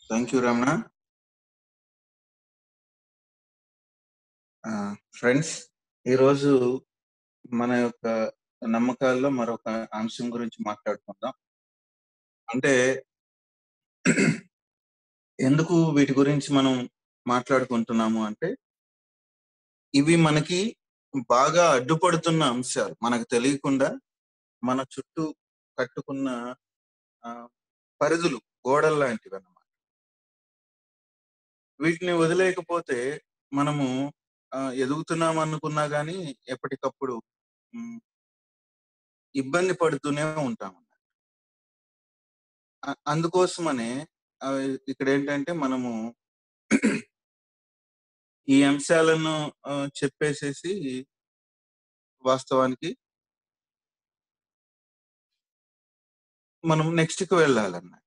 Thank you Ramana friends ఈరోజు మన యొక్క నమ్మకాల్లో మరొక అంశం గురించి మాట్లాడుకుందాం అంటే ఎందుకు వీటి గురించి మనం మాట్లాడుకుంటున్నాము అంటే ఇవి మనకి బాగా అడ్డుపడుతున్న అంశాలు మనకు తెలియకుండా మన చుట్టూ కట్టుకున్న ఆ, పరిధులు గోడలు లాంటివి అన్నమాట వీటిని వదిలేయకపోతే మనము ఆ, ఎదుగుతున్నాం అనుకున్నా కానీ ఎప్పటికప్పుడు ఉమ్, ఇబ్బంది పడుతూనే ఉంటాం అ- అందుకోసమనే ఆ, ఇక్కడ ఏంటంటే మనము ఈ అంశాలను ఆ, చెప్పేసేసి వాస్తవానికి మనం నెక్స్ట్ కి వెళ్ళాలన్నమాట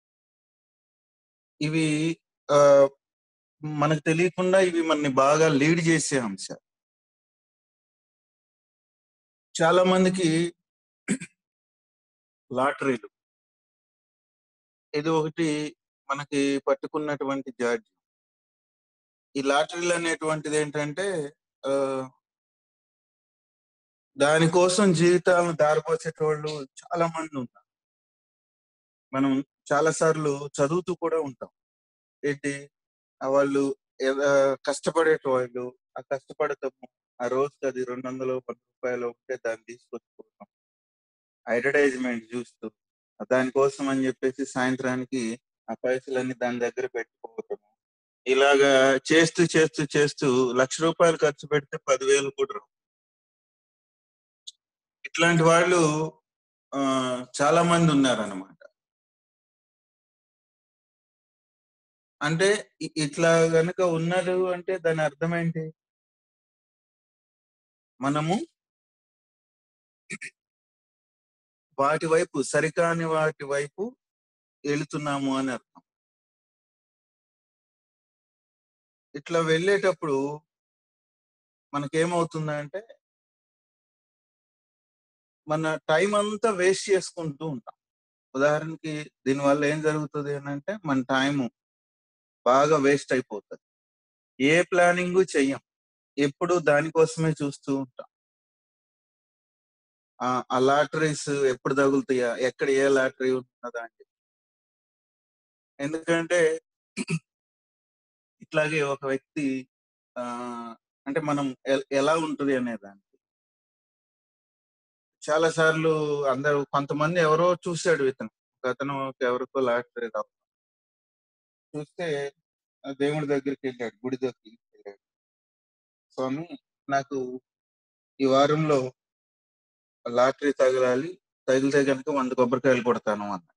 ఇవి ఆ, మనకు తెలియకుండా ఇవి మనని బాగా లీడ్ చేసే అంశాలు చాలా మందికి లాటరీలు ఇది ఒకటి మనకి పట్టుకున్నటువంటి జాడ్జ్ ఈ లాటరీలు అనేటువంటిది ఏంటంటే ఆ, దానికోసం జీవితాలను దారిపోసేటోళ్ళు చాలా మంది ఉన్నారు మనం చాలా సార్లు చదువుతూ కూడా ఉంటాం ఏంటి ఆ వాళ్ళు ఎద- కష్టపడేటోళ్ళు ఆ కష్టపడతాము ఆ రోజుకి అది రెండు వందలు పది రూపాయలు ఉంటే దాన్ని తీసుకొచ్చుకోవటం అడ్వర్టైజ్మెంట్ చూస్తూ దానికోసం అని చెప్పేసి సాయంత్రానికి ఆ పైసలన్నీ దాని దగ్గర పెట్టుకోవటం ఇలాగా చేస్తూ చేస్తూ చేస్తూ లక్ష రూపాయలు ఖర్చు పెడితే పదివేలు కూడా రావు ఇట్లాంటి వాళ్ళు ఆ, చాలా మంది ఉన్నారన్నమాట అంటే ఇ- ఇట్లా గనుక ఉన్నారు అంటే దాని అర్థం ఏంటి మనము వాటి వైపు సరికాని వాటి వైపు వెళుతున్నాము అని అర్థం ఇట్లా వెళ్ళేటప్పుడు మనకేమవుతుందంటే మన టైం అంతా వేస్ట్ చేసుకుంటూ ఉంటాం ఉదాహరణకి దీనివల్ల ఏం జరుగుతుంది అని అంటే మన టైం బాగా వేస్ట్ అయిపోతుంది ఏ ప్లానింగ్ చెయ్యం ఎప్పుడు దానికోసమే చూస్తూ ఉంటాం ఆ ఆ లాటరీస్ ఎప్పుడు తగులుతాయా ఎక్కడ ఏ లాటరీ ఉన్నదా అని చెప్పి ఎందుకంటే ఇట్లాగే ఒక వ్యక్తి ఆ అంటే మనం ఎ- ఎలా ఉంటుంది అనే దానికి చాలా సార్లు అందరూ కొంతమంది ఎవరో చూశాడు ఇతను ఒక అతను ఎవరికో లాటరీ రావు చూస్తే ఆ దేవుడి దగ్గరికి వెళ్ళాడు గుడి దగ్గరికి వెళ్ళాడు స్వామి నాకు ఈ వారంలో లాటరీ తగలాలి తగిలితే కనుక వంద కొబ్బరికాయలు కొడతాను అన్న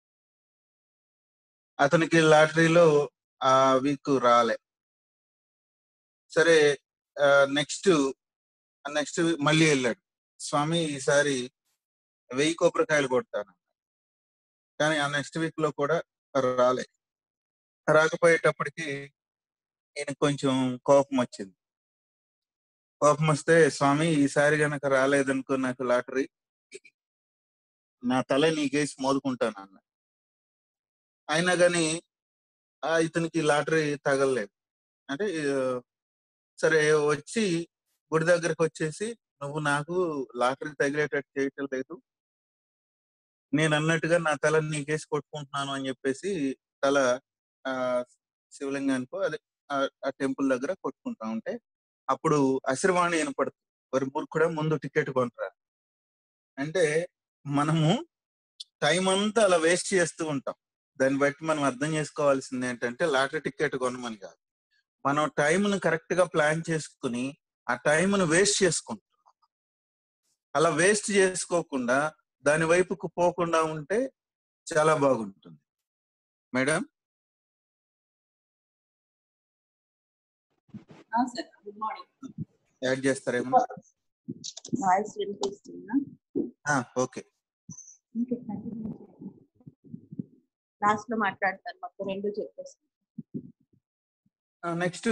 అతనికి లాటరీలో ఆ వీక్ రాలే సరే నెక్స్ట్ నెక్స్ట్ మళ్ళీ వెళ్ళాడు స్వామి ఈసారి వెయ్యి కొబ్బరికాయలు కొడతాను కానీ ఆ నెక్స్ట్ వీక్ లో కూడా రాలే రాకపోయేటప్పటికి ఈయన కొంచెం కోపం వచ్చింది కోపం వస్తే స్వామి ఈసారి గనక రాలేదనుకో నాకు లాటరీ నా తల నీకేసి మోదుకుంటాను అన్న అయినా కానీ ఆ ఇతనికి లాటరీ తగలలేదు అంటే ఆ, సరే వచ్చి గుడి దగ్గరకు వచ్చేసి నువ్వు నాకు లాటరీ తగిలేటట్టు చేయటం లేదు నేను అన్నట్టుగా నా తల నీకేసి కొట్టుకుంటున్నాను అని చెప్పేసి తల ఆ శివలింగానికో అదే ఆ- ఆ టెంపుల్ దగ్గర కొట్టుకుంటా ఉంటే అప్పుడు అశిర్వాణి వినపడుతుంది మరి మూర్ఖుడా ముందు టికెట్ కొనరా అంటే మనము టైం అంతా అలా వేస్ట్ చేస్తూ ఉంటాం దాన్ని బట్టి మనం అర్థం చేసుకోవాల్సింది ఏంటంటే లాటరీ టికెట్ కొనమని కాదు మనం టైంను కరెక్ట్ గా ప్లాన్ చేసుకుని ఆ టైంను వేస్ట్ చేసుకుంటున్నాం అలా వేస్ట్ చేసుకోకుండా దాని వైపుకు పోకుండా ఉంటే చాలా బాగుంటుంది madam sir good morning add చేస్తారేమో వాయిస్ వినిపిస్తుందా ఓకే లాస్ట్ లో మాట్లాడతాను మొత్తం రెండు చెప్పేసి నెక్స్ట్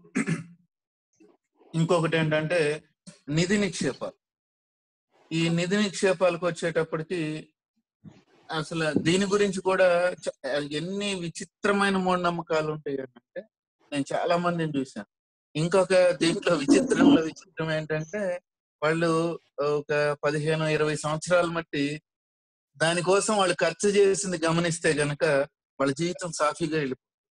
ఇంకొకటి ఏంటంటే నిధి నిక్షేపాలు ఈ నిధి నిక్షేపాలకు వచ్చేటప్పటికి అసలు దీని గురించి కూడా చ- ఎన్ని విచిత్రమైన మూఢనమ్మకాలు ఉంటాయి అంటే నేను చాలా మందిని చూశాను ఇంకొక దీంట్లో విచిత్రంలో విచిత్రం ఏంటంటే వాళ్ళు ఒక పదిహేను ఇరవై సంవత్సరాల మట్టి దానికోసం వాళ్ళు ఖర్చు చేసింది గమనిస్తే గనక వాళ్ళ జీవితం సాఫీగా వెళ్ళి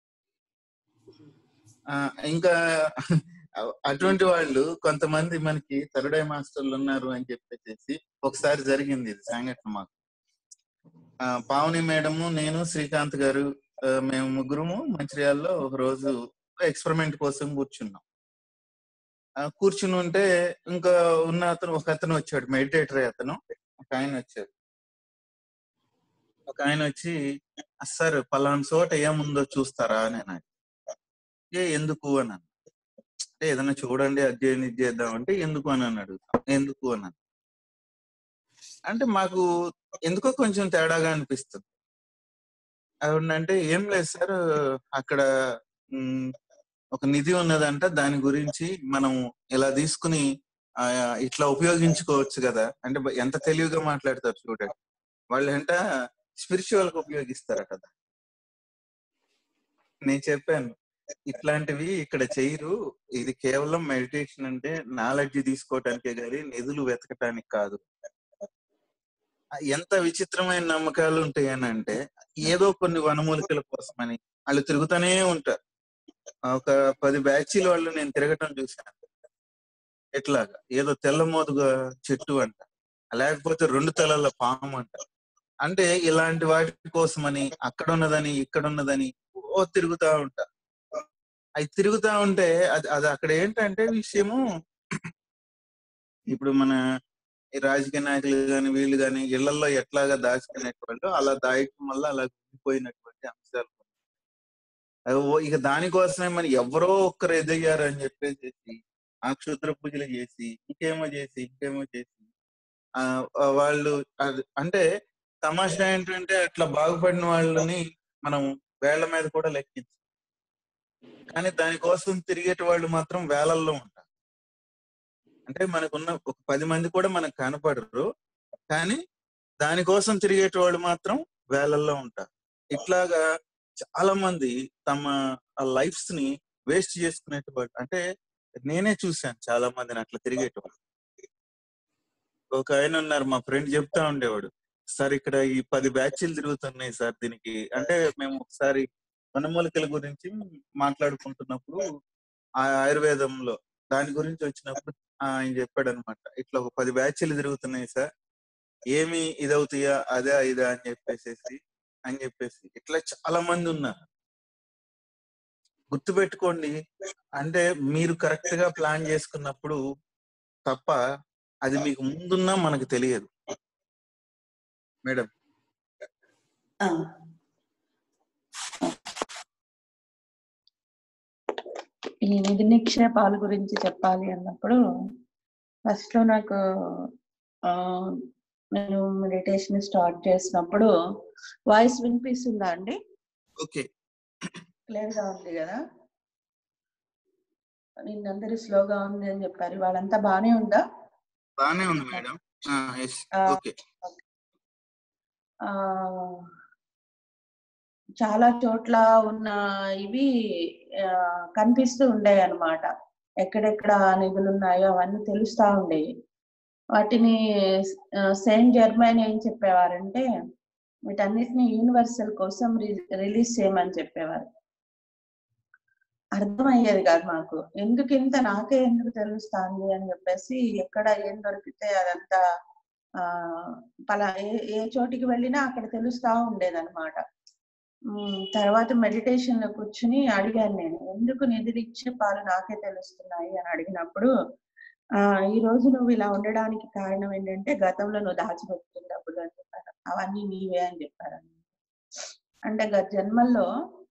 ఆ, ఇంకా అటువంటి వాళ్ళు కొంతమంది మనకి థర్డ్ ఐ మాస్టర్లు ఉన్నారు అని చెప్పేసి ఒకసారి జరిగింది ఇది సంఘటన మాకు ఆ, పావని మేడము నేను శ్రీకాంత్ గారు ఆ, మేము ముగ్గురము మంచిర్యాలలో ఒక రోజు ఎక్స్పెరిమెంట్ కోసం కూర్చున్నాం ఆ, కూర్చుని ఉంటే ఇంకా ఉన్న అతను ఒక అతను వచ్చాడు మెడిటేటర్ అతను ఒక ఆయన వచ్చాడు ఒక ఆయన వచ్చి సార్ పలానా చోట ఏముందో చూస్తారా అని అన్నాడు ఏ ఎందుకు అని అన్నాడు అంటే ఏదైనా చూడండి అది చేయండి ఇది చేద్దాం అంటే ఎందుకు అని అన్నాడు ఎందుకు అని అన్నాడు. అంటే మాకు ఎందుకో కొంచెం తేడాగా అనిపిస్తుంది అంటే ఏం లేదు సార్ అక్కడ మ్, ఒక నిధి ఉన్నదంట దాని గురించి మనం ఇలా తీసుకుని ఆ, ఇట్లా ఉపయోగించుకోవచ్చు కదా అంటే బ- ఎంత తెలివిగా మాట్లాడతారు చూడండి వాళ్ళు అంట స్పిరిచువల్ గా ఉపయోగిస్తారు కదా నేను చెప్పాను ఇట్లాంటివి ఇక్కడ చేయరు ఇది కేవలం మెడిటేషన్ అంటే నాలెడ్జ్ తీసుకోవటానికే కానీ నిధులు వెతకటానికి కాదు ఎంత విచిత్రమైన నమ్మకాలు ఉంటాయని అంటే ఏదో కొన్ని వనమూలికల కోసమని వాళ్ళు తిరుగుతూనే ఉంటారు ఒక పది బ్యాచీల వాళ్ళు నేను తిరగటం చూశాను ఎట్లాగా ఏదో తెల్లమోదుగా చెట్టు అంట లేకపోతే రెండు తలల పాము అంట అంటే ఇలాంటి వాటి కోసమని అక్కడ ఉన్నదని ఇక్కడ ఉన్నదని ఓ తిరుగుతా ఉంటా అవి తిరుగుతా ఉంటే అది అది అక్కడ ఏంటంటే విషయము ఇప్పుడు మన ఈ రాజకీయ నాయకులు కానీ వీళ్ళు కానీ ఇళ్లలో ఎట్లాగా దాచుకునేటువంటి అలా దాయటం వల్ల అలా ఉండిపోయినటువంటి అంశాలు అవి ఓ- ఇక దానికోసమే మరి ఎవరో ఒక్కరు ఎదయ్యారు అని చెప్పేసి ఆ క్షుద్ర పూజలు చేసి ఇంకేమో చేసి ఇంకేమో చేసి ఆ ఆ వాళ్ళు అది- అంటే తమాషా ఏంటంటే అట్లా బాగుపడిన వాళ్ళని మనం వేళ్ల మీద కూడా లెక్కించాం కానీ దానికోసం తిరిగేటి వాళ్ళు మాత్రం వేలల్లో ఉంటారు అంటే మనకున్న ఒక పది మంది కూడా మనకు కనపడరు కానీ దానికోసం తిరిగేటి వాళ్ళు మాత్రం వేలల్లో ఉంటారు ఇట్లాగా చాలా మంది తమ లైఫ్స్ ని వేస్ట్ చేసుకునేటువంటి అంటే నేనే చూశాను చాలా మందిని అట్లా తిరిగేటవాళ్ళు ఒక ఆయన ఉన్నారు మా ఫ్రెండ్ చెప్తా ఉండేవాడు సార్ ఇక్కడ ఈ పది బ్యాచ్లు తిరుగుతున్నాయి సార్ దీనికి అంటే మేము ఒకసారి వనమూలికల గురించి మాట్లాడుకుంటున్నప్పుడు ఆ ఆయుర్వేదంలో దాని గురించి వచ్చినప్పుడు ఆయన చెప్పాడు అనమాట ఇట్లా ఒక పది బ్యాచ్లు తిరుగుతున్నాయి సార్ ఏమి ఇదవుతాయా అదే ఇదా అని చెప్పేసి అని చెప్పేసి ఇట్లా చాలా మంది ఉన్నారు గుర్తుపెట్టుకోండి అంటే మీరు కరెక్ట్ గా ప్లాన్ చేసుకున్నప్పుడు తప్ప అది మీకు ముందున్నా మనకు తెలియదు మేడం ఆ. ఈ నిధి నిక్షేపాల గురించి చెప్పాలి అన్నప్పుడు ఫస్ట్ లో నాకు ఆ, నేను మెడిటేషన్ స్టార్ట్ చేసినప్పుడు వాయిస్ వినిపిస్తుందా అండి ఓకే క్లియర్ గా ఉంది కదా నిన్నందరూ స్లోగా ఉంది అని చెప్పారు వాళ్ళంతా బానే ఉందా బానే ఉంది మేడం ఎస్ ఆ, ఓకే ఆ చాలా చోట్ల ఉన్న ఇవి ఆ, కనిపిస్తూ ఉండేవి అన్నమాట ఎక్కడెక్కడ నిధులు ఉన్నాయో అవన్నీ తెలుస్తా ఉండేవి వాటిని సెయింట్ జర్మన్ ఏం చెప్పేవారంటే వీటన్నిటిని యూనివర్సల్ కోసం రిలీజ్ చేయమని చెప్పేవారు అర్థమయ్యేది కాదు మాకు ఎందుకు ఇంత నాకే ఎందుకు తెలుస్తాంది అని చెప్పేసి ఎక్కడ ఏం దొరికితే అదంతా ఆ పలా ఏ ఏ చోటికి వెళ్ళినా అక్కడ తెలుస్తా ఉండేదన్నమాట ఉమ్, తర్వాత మెడిటేషన్ లో కూర్చుని అడిగాను నేను ఎందుకు నిధులు ఇచ్చే పాలు నాకే తెలుస్తున్నాయి అని అడిగినప్పుడు ఆ ఈ రోజు నువ్వు ఇలా ఉండడానికి కారణం ఏంటంటే గతంలో నువ్వు దాచిపెట్టిన డబ్బులు అని చెప్పారు అవన్నీ నీవే అని చెప్పారు అంటే గత జన్మల్లో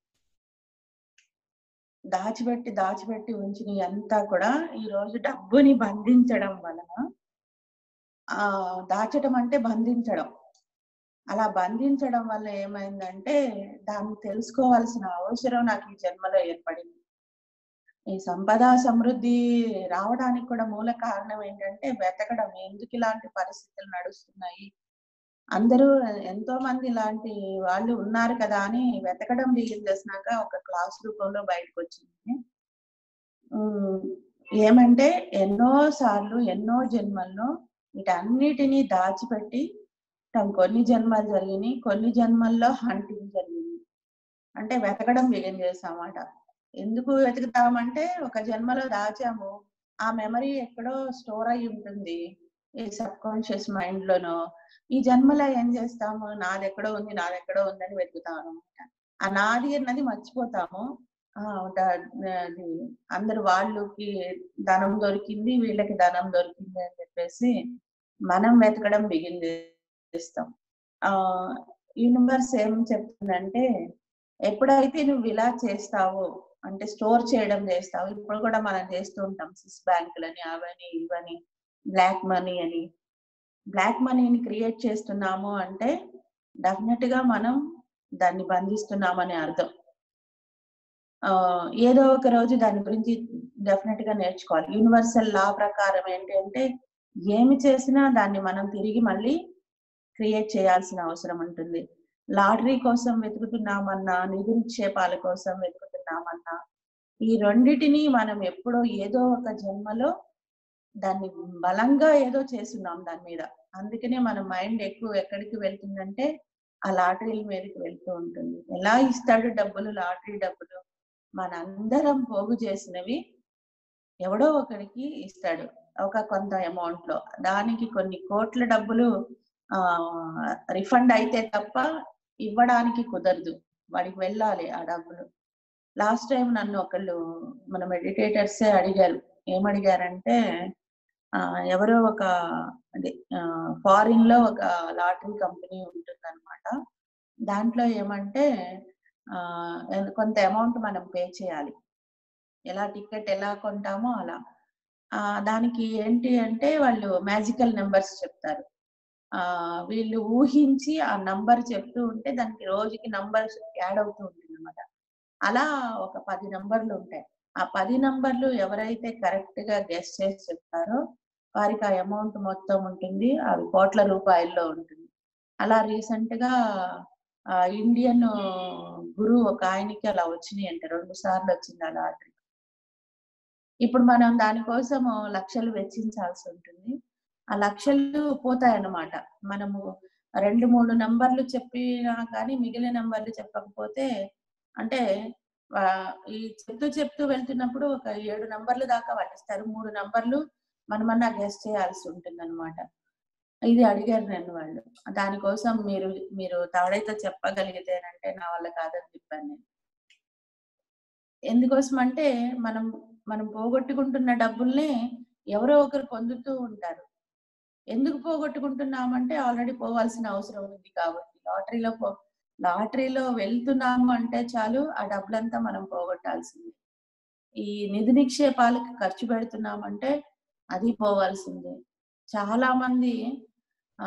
దాచిపెట్టి దాచిపెట్టి ఉంచిన అంతా కూడా ఈ రోజు డబ్బుని బంధించడం వలన ఆ దాచడం అంటే బంధించడం అలా బంధించడం వల్ల ఏమైందంటే దాన్ని తెలుసుకోవాల్సిన అవసరం నాకు ఈ జన్మలో ఏర్పడింది ఈ సంపద సమృద్ధి రావడానికి కూడా మూల కారణం ఏంటంటే వెతకడం ఎందుకు ఇలాంటి పరిస్థితులు నడుస్తున్నాయి అందరూ ఎంతో మంది ఇలాంటి వాళ్ళు ఉన్నారు కదా అని వెతకడం బిగిన్ చేసినాక ఒక క్లాస్ రూపంలో బయటకు వచ్చింది ఉమ్, ఏమంటే ఎన్నో సార్లు ఎన్నో జన్మల్లో వీటన్నిటినీ దాచిపెట్టి తను కొన్ని జన్మలు జరిగినాయి కొన్ని జన్మల్లో హంటింగ్ జరిగింది అంటే వెతకడం బిగిన్ చేసామాట ఎందుకు వెతుకుతామంటే ఒక జన్మలో దాచాము ఆ మెమరీ ఎక్కడో స్టోర్ అయి ఉంటుంది ఈ సబ్ కాన్షియస్ మైండ్ లోనో ఈ జన్మలో ఏం చేస్తాము నాది ఎక్కడో ఉంది నాది ఎక్కడో ఉందని వెతుకుతాం అనమాట ఆ నాది అన్నది మర్చిపోతాము ఆ ద- అది అందరు వాళ్ళకి ధనం దొరికింది వీళ్ళకి ధనం దొరికింది అని చెప్పేసి మనం వెతకడం బిగిన్ చేస్తాం ఆ యూనివర్స్ ఏం చెప్తుందంటే ఎప్పుడైతే నువ్వు ఇలా చేస్తావో అంటే స్టోర్ చేయడం చేస్తావు ఇప్పుడు కూడా మనం చేస్తూ ఉంటాం సిస్ బ్యాంకులని అవని ఇవని బ్లాక్ మనీ అని బ్లాక్ మనీని క్రియేట్ చేస్తున్నాము అంటే డెఫినెట్ గా మనం దాన్ని బంధిస్తున్నామని అర్థం ఆ ఏదో ఒక రోజు దాని గురించి డెఫినెట్ గా నేర్చుకోవాలి యూనివర్సల్ లా ప్రకారం ఏంటి అంటే ఏమి చేసినా దాన్ని మనం తిరిగి మళ్ళీ క్రియేట్ చేయాల్సిన అవసరం ఉంటుంది లాటరీ కోసం వెతుకుతున్నామన్నా నిధి నిక్షేపాల కోసం వెతుకుతున్నామన్నా ఈ రెండిటిని మనం ఎప్పుడో ఏదో ఒక జన్మలో దాన్ని బలంగా ఏదో చేస్తున్నాం దాని మీద అందుకనే మన మైండ్ ఎక్కువ ఎక్కడికి వెళ్తుందంటే ఆ లాటరీల మీదకి వెళ్తూ ఉంటుంది ఎలా ఇస్తాడు డబ్బులు లాటరీ డబ్బులు మనందరం పోగు చేసినవి ఎవడో ఒకడికి ఇస్తాడు ఒక కొంత అమౌంట్ లో దానికి కొన్ని కోట్ల డబ్బులు ఆ రిఫండ్ అయితే తప్ప ఇవ్వడానికి కుదరదు వాడికి వెళ్ళాలి ఆ డబ్బులు లాస్ట్ టైం నన్ను ఒకళ్ళు మన మెడిటేటర్సే అడిగారు ఏమడిగారంటే ఆ ఎవరో ఒక అదే ఫారిన్ లో ఒక లాటరీ కంపెనీ ఉంటుందన్నమాట దాంట్లో ఏమంటే ఆ కొంత అమౌంట్ మనం పే చేయాలి ఎలా టికెట్ ఎలా కొంటామో అలా ఆ దానికి ఏంటి అంటే వాళ్ళు మ్యాజికల్ నెంబర్స్ చెప్తారు ఆ వీళ్ళు ఊహించి ఆ నంబర్ చెప్తూ ఉంటే దానికి రోజుకి నంబర్ యాడ్ అవుతూ ఉంటుంది అనమాట అలా ఒక పది నంబర్లు ఉంటాయి ఆ పది నంబర్లు ఎవరైతే కరెక్ట్ గా గెస్ట్ చేసి చెప్తారో వారికి ఆ అమౌంట్ మొత్తం ఉంటుంది అవి కోట్ల రూపాయల్లో ఉంటుంది అలా రీసెంట్ గా ఆ ఇండియన్ గురువు ఒక ఆయనకి అలా వచ్చినాయి అంటే రెండు సార్లు వచ్చింది ఆ లాటరీ ఇప్పుడు మనం దానికోసం లక్షలు వెచ్చించాల్సి ఉంటుంది ఆ లక్షలు పోతాయన్నమాట మనము రెండు మూడు నంబర్లు చెప్పినా కానీ మిగిలిన నంబర్లు చెప్పకపోతే అంటే ఆ, ఈ చెప్తూ చెప్తూ వెళ్తున్నప్పుడు ఒక ఏడు నంబర్లు దాకా వాళ్ళు ఇస్తారు మూడు నంబర్లు మనమన్నా గెస్ట్ చేయాల్సి ఉంటుంది అనమాట ఇది అడిగారు నన్ను వాళ్ళు దానికోసం మీరు మీరు తాడైతే చెప్పగలిగితేనంటే నా వల్ల కాదని చెప్పాను నేను ఎందుకోసం అంటే మనం మనం పోగొట్టుకుంటున్న డబ్బుల్ని ఎవరో ఒకరు పొందుతూ ఉంటారు ఎందుకు పోగొట్టుకుంటున్నామంటే ఆల్రెడీ పోవాల్సిన అవసరం ఉంది కాబట్టి లాటరీలో పో లాటరీలో వెళ్తున్నాము అంటే చాలు ఆ డబ్బులంతా మనం పోగొట్టాల్సిందే ఈ నిధి నిక్షేపాలకు ఖర్చు పెడుతున్నామంటే అది పోవాల్సిందే చాలా మంది ఆ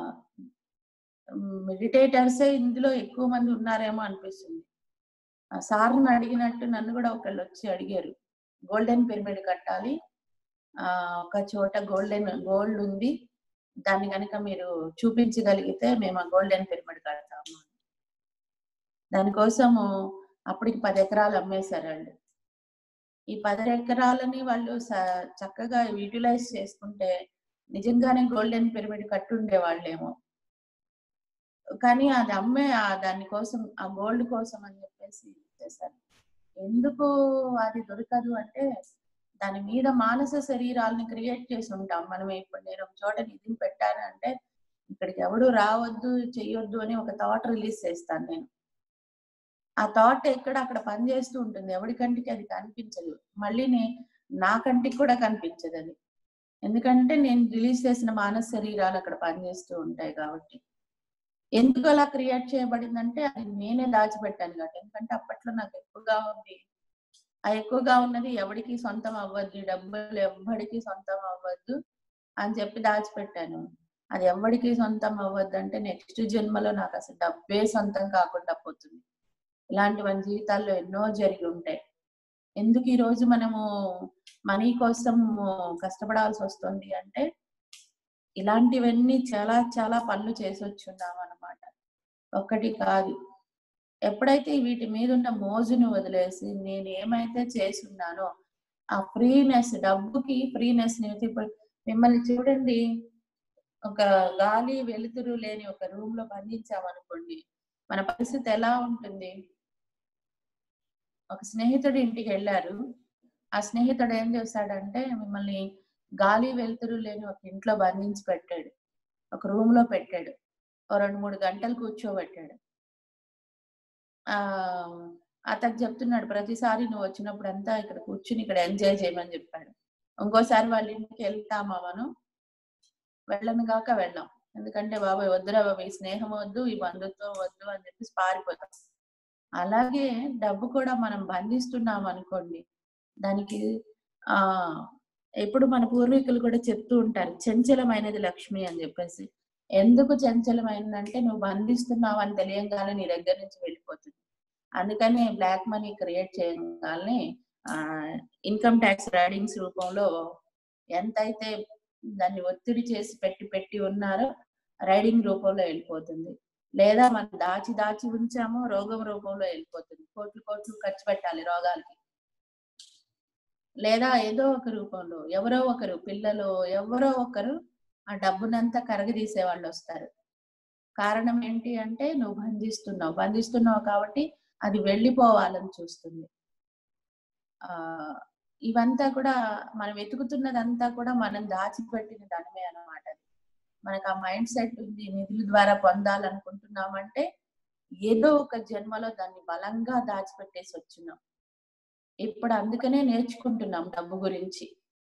మెడిటేటర్సే ఇందులో ఎక్కువ మంది ఉన్నారేమో అనిపిస్తుంది ఆ సార్ని అడిగినట్టు నన్ను కూడా ఒకళ్ళు వచ్చి అడిగారు గోల్డెన్ పిరమిడ్ కట్టాలి ఆ ఒక చోట గోల్డెన్ గోల్డ్ ఉంది దాన్ని కనుక మీరు చూపించగలిగితే మేము ఆ గోల్డెన్ పిరమిడ్ కడతాము దానికోసము అప్పటికి పది ఎకరాలు అమ్మేశారు వాళ్ళు ఈ పది ఎకరాలని వాళ్ళు స- చక్కగా యూటిలైజ్ చేసుకుంటే నిజంగానే గోల్డెన్ పిరమిడ్ కట్టుండే వాళ్ళేమో కానీ అది అమ్మే ఆ దాని కోసం ఆ గోల్డ్ కోసం అని చెప్పేసి చేశారు ఎందుకు అది దొరకదు అంటే దాని మీద మానస శరీరాలని క్రియేట్ చేసి ఉంటాం మనం ఇప్పుడు నేను ఒక చోట నిధిని పెట్టాను అంటే ఇక్కడికి ఎవడు రావద్దు చెయ్యొద్దు అని ఒక థాట్ రిలీజ్ చేస్తాను నేను ఆ థాట్ ఎక్కడ అక్కడ పనిచేస్తూ ఉంటుంది ఎవడి కంటికి అది కనిపించదు మళ్ళీ నే- నా కంటికి కూడా కనిపించదు అది ఎందుకంటే నేను రిలీజ్ చేసిన మానస శరీరాలు అక్కడ పనిచేస్తూ ఉంటాయి కాబట్టి ఎందుకు అలా క్రియేట్ చేయబడిందంటే అది నేనే దాచిపెట్టాను కాబట్టి ఎందుకంటే అప్పట్లో నాకు ఎక్కువగా ఉంది ఆ ఎక్కువగా ఉన్నది ఎవడికి సొంతం అవ్వద్దు ఈ డబ్బులు ఎవ్వడికి సొంతం అవ్వద్దు అని చెప్పి దాచిపెట్టాను అది ఎవడికి సొంతం అవ్వద్దు అంటే నెక్స్ట్ జన్మలో నాకు అసలు డబ్బే సొంతం కాకుండా పోతుంది ఇలాంటి మన జీవితాల్లో ఎన్నో జరిగి ఉంటాయి ఎందుకు ఈ రోజు మనము మనీ కోసం కష్టపడాల్సి వస్తుంది అంటే ఇలాంటివన్నీ చాలా చాలా పనులు చేసి వచ్చున్నాం అనమాట ఒక్కటి కాదు ఎప్పుడైతే వీటి మీద ఉన్న మోజును వదిలేసి నేను ఏమైతే చేసున్నానో ఆ ఫ్రీనెస్ డబ్బుకి ఫ్రీనెస్ ఇప్పుడు మిమ్మల్ని చూడండి ఒక గాలి వెలుతురు లేని ఒక రూమ్ లో బంధించామనుకోండి మన పరిస్థితి ఎలా ఉంటుంది ఒక స్నేహితుడి ఇంటికి వెళ్ళారు ఆ స్నేహితుడు ఏం చేశాడంటే మిమ్మల్ని గాలి వెలుతురు లేని ఒక ఇంట్లో బంధించి పెట్టాడు ఒక రూమ్ లో పెట్టాడు ఓ రెండు మూడు గంటలు కూర్చోబెట్టాడు ఆ అతను చెప్తున్నాడు ప్రతిసారి నువ్వు వచ్చినప్పుడు అంతా ఇక్కడ కూర్చుని ఇక్కడ ఎంజాయ్ చేయమని చెప్పాడు ఇంకోసారి వాళ్ళ ఇంటికి వెళ్తామా మనం వెళ్ళను కాక వెళ్ళాం ఎందుకంటే బాబాయ్ వద్దురా బాబాయ్ ఈ స్నేహం వద్దు ఈ బంధుత్వం వద్దు అని చెప్పేసి పారిపోతాం అలాగే డబ్బు కూడా మనం బంధిస్తున్నాం అనుకోండి దానికి ఆ ఎప్పుడు మన పూర్వీకులు కూడా చెప్తూ ఉంటారు చంచలమైనది లక్ష్మి అని చెప్పేసి ఎందుకు చంచలమైనదంటే నువ్వు బంధిస్తున్నావు అని తెలియంగానే నీ దగ్గర నుంచి వెళ్ళిపోతుంది అందుకని బ్లాక్ మనీ క్రియేట్ చేయగానే ఆ ఇన్కమ్ ట్యాక్స్ రైడింగ్స్ రూపంలో ఎంతైతే దాన్ని ఒత్తిడి చేసి పెట్టి పెట్టి ఉన్నారో రైడింగ్ రూపంలో వెళ్ళిపోతుంది లేదా మనం దాచి దాచి ఉంచామో రోగం రూపంలో వెళ్ళిపోతుంది కోట్లు కోట్లు ఖర్చు పెట్టాలి రోగాలకి లేదా ఏదో ఒక రూపంలో ఎవరో ఒకరు పిల్లలు ఎవరో ఒకరు ఆ డబ్బునంతా కరగదీసే వాళ్ళు వస్తారు కారణం ఏంటి అంటే నువ్వు బంధిస్తున్నావు బంధిస్తున్నావు కాబట్టి అది వెళ్ళిపోవాలని చూస్తుంది ఆ ఇవంతా కూడా మనం వెతుకుతున్నదంతా కూడా మనం దాచిపెట్టిన ధనమే అన్నమాట మనకు ఆ మైండ్ సెట్ ఉంది నిధుల ద్వారా పొందాలనుకుంటున్నామంటే ఏదో ఒక జన్మలో దాన్ని బలంగా దాచిపెట్టేసి వచ్చినాం ఇప్పుడు అందుకనే నేర్చుకుంటున్నాం డబ్బు గురించి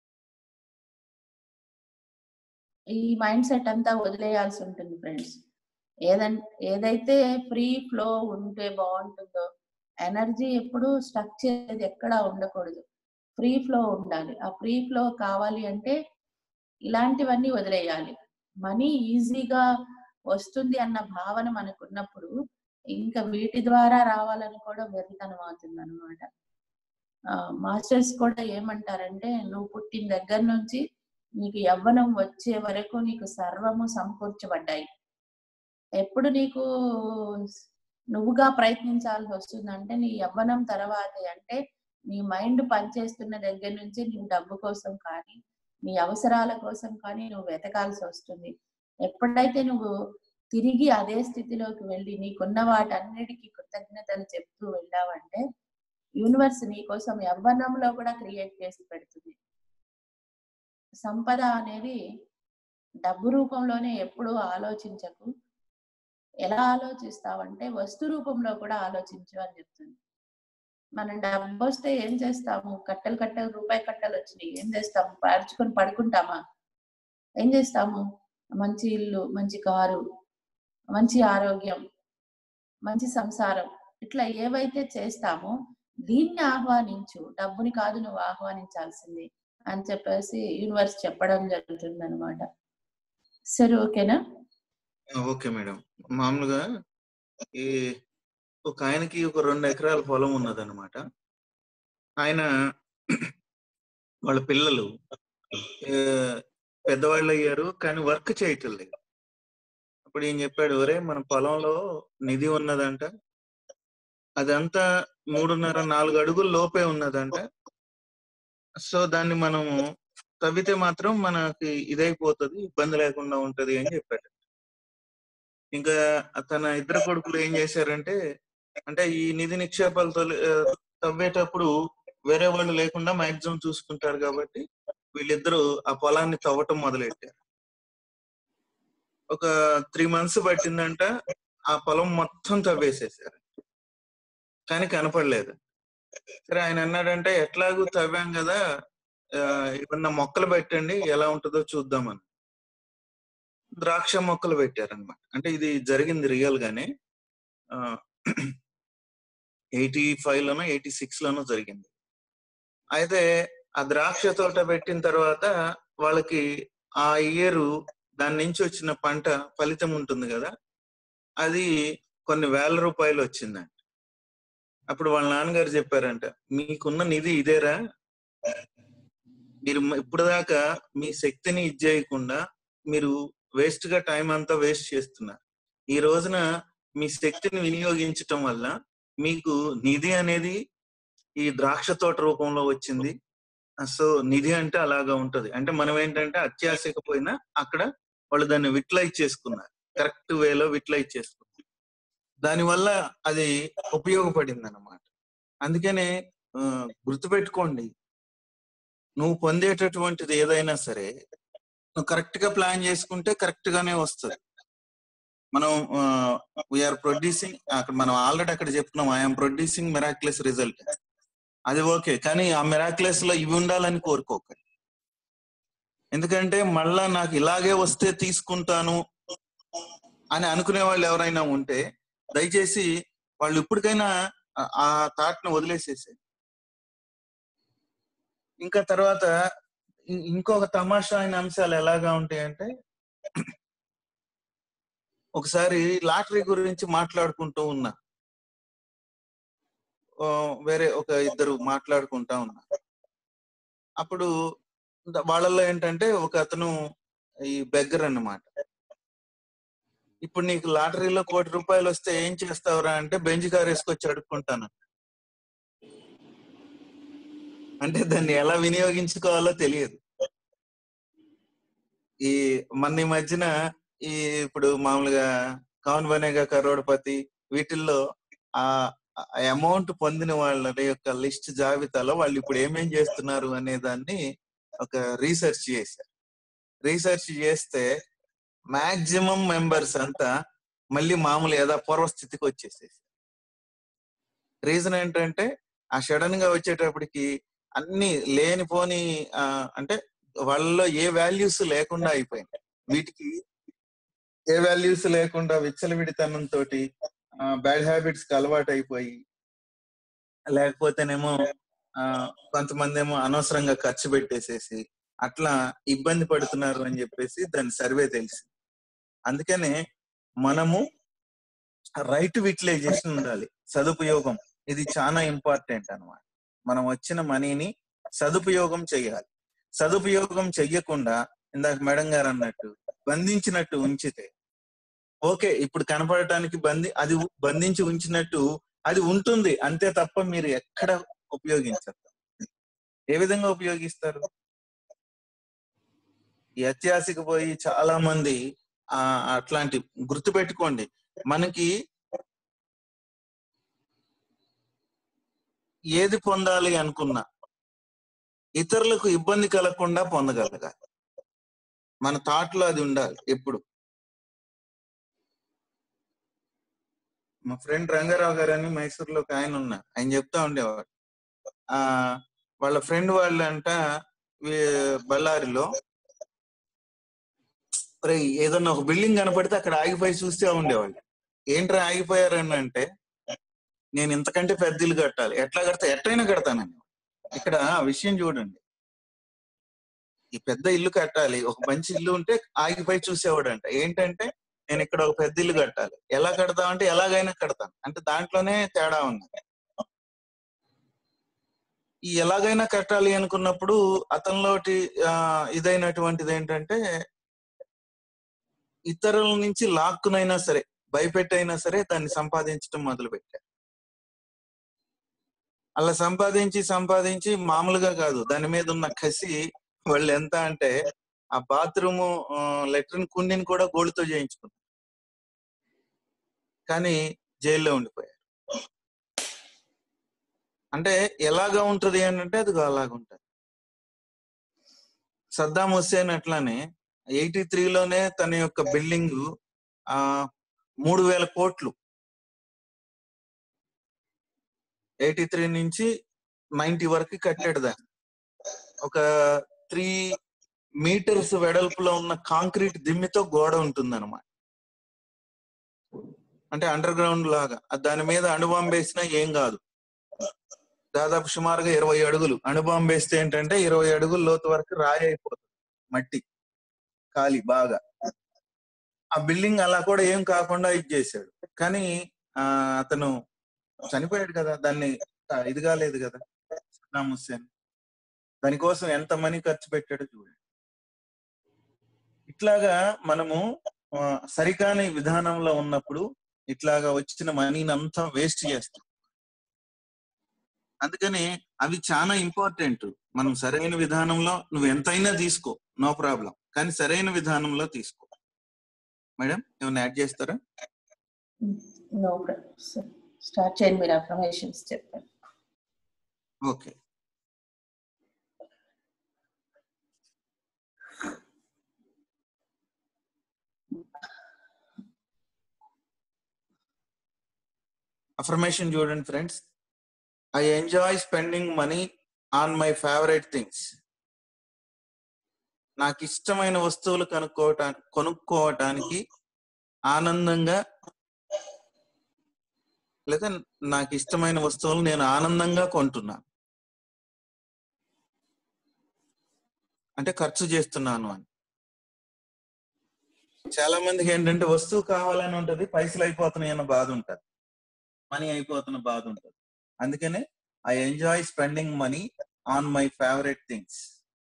ఈ మైండ్ సెట్ అంతా వదిలేయాల్సి ఉంటుంది ఫ్రెండ్స్ ఏదంటే ఏదైతే ఫ్రీ ఫ్లో ఉంటే బాగుంటుందో ఎనర్జీ ఎప్పుడు స్టక్ చేసేది ఎక్కడా ఉండకూడదు ఫ్రీ ఫ్లో ఉండాలి ఆ ఫ్రీ ఫ్లో కావాలి అంటే ఇలాంటివన్నీ వదిలేయాలి మనీ ఈజీగా వస్తుంది అన్న భావన మనకు ఉన్నప్పుడు ఇంకా వీటి ద్వారా రావాలని కూడా వెరితనం అవుతుంది అనమాట మాస్టర్స్ కూడా ఏమంటారంటే నువ్వు పుట్టిన దగ్గర నుంచి నీకు యవ్వనం వచ్చే వరకు నీకు సర్వము సమకూర్చబడ్డాయి ఎప్పుడు నీకు నువ్వుగా ప్రయత్నించాల్సి వస్తుందంటే నీ యవ్వనం తర్వాతే అంటే నీ మైండ్ పనిచేస్తున్న దగ్గర నుంచి నువ్వు డబ్బు కోసం కానీ నీ అవసరాల కోసం కానీ నువ్వు వెతకాల్సి వస్తుంది ఎప్పుడైతే నువ్వు తిరిగి అదే స్థితిలోకి వెళ్ళి నీకున్న వాటన్నిటికీ కృతజ్ఞతలు చెప్తూ వెళ్ళావంటే యూనివర్స్ నీ కోసం యవ్వనంలో కూడా క్రియేట్ చేసి పెడుతుంది సంపద అనేది డబ్బు రూపంలోనే ఎప్పుడూ ఆలోచించకు ఎలా ఆలోచిస్తావంటే వస్తు రూపంలో కూడా ఆలోచించు అని చెప్తుంది మనం డబ్బు వస్తే ఏం చేస్తాము కట్టలు కట్టలు రూపాయి కట్టలు వచ్చినాయి ఏం చేస్తాము పరుచుకొని పడుకుంటామా ఏం చేస్తాము మంచి ఇల్లు మంచి కారు మంచి ఆరోగ్యం మంచి సంసారం ఇట్లా ఏవైతే చేస్తామో దీన్ని ఆహ్వానించు డబ్బుని కాదు నువ్వు ఆహ్వానించాల్సింది అని చెప్పేసి యూనివర్స్ చెప్పడం జరుగుతుంది అనమాట సరే ఓకేనా ఓకే మేడం మామూలుగా ఈ ఒక ఆయనకి ఒక రెండు ఎకరాల పొలం ఉన్నదన్నమాట ఆయన వాళ్ళ పిల్లలు ఆ, పెద్దవాళ్ళు అయ్యారు కానీ వర్క్ చేయటం లేదు అప్పుడు ఏం చెప్పాడు ఒరే మన పొలంలో నిధి ఉన్నదంట అదంతా మూడున్నర నాలుగు అడుగుల లోపే ఉన్నదంట సో దాన్ని మనము తవ్వితే మాత్రం మనకి ఇదైపోతుంది ఇబ్బంది లేకుండా ఉంటది అని చెప్పాడు ఇంకా తన ఇద్దరు కొడుకులు ఏం చేశారంటే అంటే ఈ నిధి నిక్షేపాలు తొలి- ఆ, తవ్వేటప్పుడు వేరే వాళ్ళు లేకుండా మాక్సిమం చూసుకుంటారు కాబట్టి వీళ్ళిద్దరూ ఆ పొలాన్ని తవ్వటం మొదలెట్టారు ఒక త్రీ మంత్స్ పట్టిందంట ఆ పొలం మొత్తం తవ్వేసేసారు కానీ కనపడలేదు సరే ఆయన అన్నాడంటే ఎట్లాగూ తవ్వాం కదా ఆ, ఏమన్నా మొక్కలు పెట్టండి ఎలా ఉంటుందో చూద్దామని ద్రాక్ష మొక్కలు పెట్టారనమాట అంటే ఇది జరిగింది రియల్ గానే ఎయిటీ ఫైవ్ లోనో ఎయిటీ సిక్స్ లోనో జరిగింది అయితే ఆ ద్రాక్ష తోట పెట్టిన తర్వాత వాళ్ళకి ఆ ఇయర్ దాని నుంచి వచ్చిన పంట ఫలితం ఉంటుంది కదా అది కొన్ని వేల రూపాయలు వచ్చిందంట అప్పుడు వాళ్ళ నాన్నగారు చెప్పారంట మీకున్న నిధి ఇదేరా మీరు మ- ఇప్పుడు దాకా మీ శక్తిని ఇది చేయకుండా మీరు వేస్ట్ గా టైం అంతా వేస్ట్ చేస్తున్నారు ఈ రోజున మీ శక్తిని వినియోగించటం వల్ల మీకు నిధి అనేది ఈ ద్రాక్ష తోట రూపంలో వచ్చింది సో నిధి అంటే అలాగా ఉంటది అంటే మనం ఏంటంటే అత్యాశకు పోయినా అక్కడ వాళ్ళు దాన్ని విట్లైజ్ చేసుకున్నారు కరెక్ట్ వేలో విట్లైజ్ చేసుకున్నారు దానివల్ల అది ఉపయోగపడింది అనమాట అందుకనే ఆ, గుర్తుపెట్టుకోండి నువ్వు పొందేటటువంటిది ఏదైనా సరే నువ్వు కరెక్ట్ గా ప్లాన్ చేసుకుంటే కరెక్ట్ గానే వస్తుంది మనం వీఆర్ ప్రొడ్యూసింగ్ అక్కడ మనం ఆల్రెడీ అక్కడ చెప్తున్నాం ఐఎమ్ ప్రొడ్యూసింగ్ మెరాక్యులస్ రిజల్ట్ అది ఓకే కానీ ఆ మెరాక్యులస్ లో ఇవి ఉండాలని కోరుకోకండి ఎందుకంటే మళ్ళా నాకు ఇలాగే వస్తే తీసుకుంటాను అని అనుకునే వాళ్ళు ఎవరైనా ఉంటే దయచేసి వాళ్ళు ఇప్పటికైనా ఆ- ఆ థాట్ ని వదిలేసేసి ఇంకా తర్వాత ఇం- ఇంకొక తమాషా అయిన అంశాలు ఎలాగా ఉంటాయంటే ఒకసారి లాటరీ గురించి మాట్లాడుకుంటూ ఉన్నా ఓ, వేరే ఒక ఇద్దరు మాట్లాడుకుంటా ఉన్నా అప్పుడు ద- వాళ్ళల్లో ఏంటంటే ఒక అతను ఈ బెగ్గర్ అన్నమాట ఇప్పుడు నీకు లాటరీలో కోటి రూపాయలు వస్తే ఏం చేస్తావురా అంటే బెంచ్ కార్ వేసుకొచ్చి అడుక్కుంటాను అంటే దాన్ని ఎలా వినియోగించుకోవాలో తెలియదు ఈ మన ఈ మధ్యన ఈ ఇప్పుడు మామూలుగా కౌన్ బనేగా కరోడ్పతి వీటిల్లో ఆ అమౌంట్ పొందిన వాళ్ళ యొక్క లిస్ట్ జాబితాలో వాళ్ళు ఇప్పుడు ఏమేం చేస్తున్నారు అనే దాన్ని ఒక రీసెర్చ్ చేశారు రీసెర్చ్ చేస్తే మాక్సిమం మెంబర్స్ అంతా మళ్ళీ మామూలు ఏదో పూర్వస్థితికి వచ్చేసేసి రీజన్ ఏంటంటే ఆ సడన్ గా వచ్చేటప్పటికి అన్ని లేనిపోని ఆ, అంటే వాళ్ళలో ఏ వాల్యూస్ లేకుండా అయిపోయింది వీటికి ఏ వాల్యూస్ లేకుండా విచ్చలవిడితనంతో బ్యాడ్ హ్యాబిట్స్ కి అలవాటు అయిపోయి లేకపోతేనేమో ఆ, కొంతమంది ఏమో అనవసరంగా ఖర్చు పెట్టేసేసి అట్లా ఇబ్బంది పడుతున్నారు అని చెప్పేసి దాని సర్వే తెలిసి అందుకనే మనము రైట్ యూటిలైజేషన్ ఉండాలి సదుపయోగం ఇది చాలా ఇంపార్టెంట్ అన్నమాట మనం వచ్చిన మనీని సదుపయోగం చేయాలి సదుపయోగం చెయ్యకుండా ఇందాక మేడం గారు అన్నట్టు బంధించినట్టు ఉంచితే ఓకే ఇప్పుడు కనపడటానికి బంధి అది ఉ- బంధించి ఉంచినట్టు అది ఉంటుంది అంతే తప్ప మీరు ఎక్కడ ఉపయోగించరు ఏ విధంగా ఉపయోగిస్తారు ఈ అత్యాశకు పోయి చాలా మంది ఆ అట్లాంటి గుర్తు పెట్టుకోండి మనకి ఏది పొందాలి అనుకున్నా ఇతరులకు ఇబ్బంది కలగకుండా పొందగలగాలి మన థాట్ లో అది ఉండాలి ఎప్పుడు మా ఫ్రెండ్ రంగారావు గారు అని మైసూర్లో ఒక ఆయన ఉన్నారు ఆయన చెప్తా ఉండేవాడు ఆ వాళ్ళ ఫ్రెండ్ వాళ్ళంట వీ- బళ్ళారిలో "ఒరేయ్, ఏదన్నా ఒక బిల్డింగ్ కనపడితే అక్కడ ఆగిపోయి చూస్తే ఉండేవాళ్ళు ఏంట్రా ఆగిపోయారని అంటే నేను ఇంతకంటే పెద్ద ఇల్లు కట్టాలి ఎట్లా కడతా ఎట్లయినా కడతానని ఇక్కడ ఆ విషయం చూడండి ఈ పెద్ద ఇల్లు కట్టాలి ఒక మంచి ఇల్లు ఉంటే ఆగిపోయి చూసేవాడంట ఏంటంటే నేను ఇక్కడ ఒక పెద్ద ఇల్లు కట్టాలి ఎలా కడతా అంటే ఎలాగైనా కడతాను అంటే దాంట్లోనే తేడా ఉంది ఈ ఎలాగైనా కట్టాలి అనుకున్నప్పుడు అతనిలోటి ఆ, ఇదైనటువంటిది ఏంటంటే ఇతరుల నుంచి లాక్కునైనా సరే భయపెట్టైనా సరే దాన్ని సంపాదించడం మొదలు పెట్టారు అలా సంపాదించి సంపాదించి మామూలుగా కాదు దాని మీద ఉన్న కసి వాళ్ళు ఎంత అంటే ఆ బాత్రూమ్ లెట్రిన్ కుండిని కూడా గోల్డ్తో చేయించుకున్నారు కానీ జైల్లో ఉండిపోయారు అంటే ఎలాగా ఉంటది అని అంటే అది అలాగా ఉంటది సద్దాం హుస్సేన్ అట్లానే ఎయిటీ త్రీలోనే తన యొక్క బిల్డింగ్ ఆ మూడు వేల కోట్లు ఎయిటీ త్రీ నుంచి నైన్టీ వరకు కట్టాడు దాన్ని ఒక త్రీ మీటర్స్ వెడల్పులో ఉన్న కాంక్రీట్ దిమ్మితో గోడ ఉంటుంది అంటే అండర్ గ్రౌండ్ లాగా అది దాని మీద అణుబాంబు వేసినా ఏం కాదు దాదాపు సుమారుగా ఇరవై అడుగులు అణుబాంబు వేస్తే ఏంటంటే ఇరవై అడుగుల లోతు వరకు రాయి అయిపోతుంది మట్టి ఖాళీ బాగా ఆ బిల్డింగ్ అలా కూడా ఏం కాకుండా ఇది చేశాడు కానీ ఆ అతను చనిపోయాడు కదా దాన్ని ఆ, ఇది కాలేదు కదా సద్దాం హుస్సేన్ దానికోసం ఎంత మనీ ఖర్చు పెట్టాడో చూడండి ఇట్లాగా మనము ఆ, సరికాని విధానంలో ఉన్నప్పుడు ఇట్లాగా వచ్చిన మనీని అంతా వేస్ట్ చేస్తాం అందుకని అవి చాలా ఇంపార్టెంట్ మనం సరైన విధానంలో నువ్వు ఎంతైనా తీసుకో నో ప్రాబ్లం కానీ సరైన విధానంలో తీసుకో మేడం ఏమైనా యాడ్ చేస్తారా నో ప్రాబ్లం స్టార్ట్ చేయండి మీరు అఫర్మేషన్స్ చెప్పండి ఓకే అఫర్మేషన్ చూడండి friends I enjoy spending money on my favourite things నాకు ఇష్టమైన వస్తువులు కనుక్కోవటానికి కొనుక్కోవటానికి ఆనందంగా లేదా నాకు ఇష్టమైన వస్తువులు నేను ఆనందంగా కొంటున్నాను అంటే ఖర్చు చేస్తున్నాను అని చాలా మందికి ఏంటంటే వస్తువు కావాలని ఉంటది పైసలు అయిపోతున్నాయి అన్న బాధ ఉంటది మనీ అయిపోతున్న బాధ ఉంటది అందుకనే I enjoy spending money on my favourite things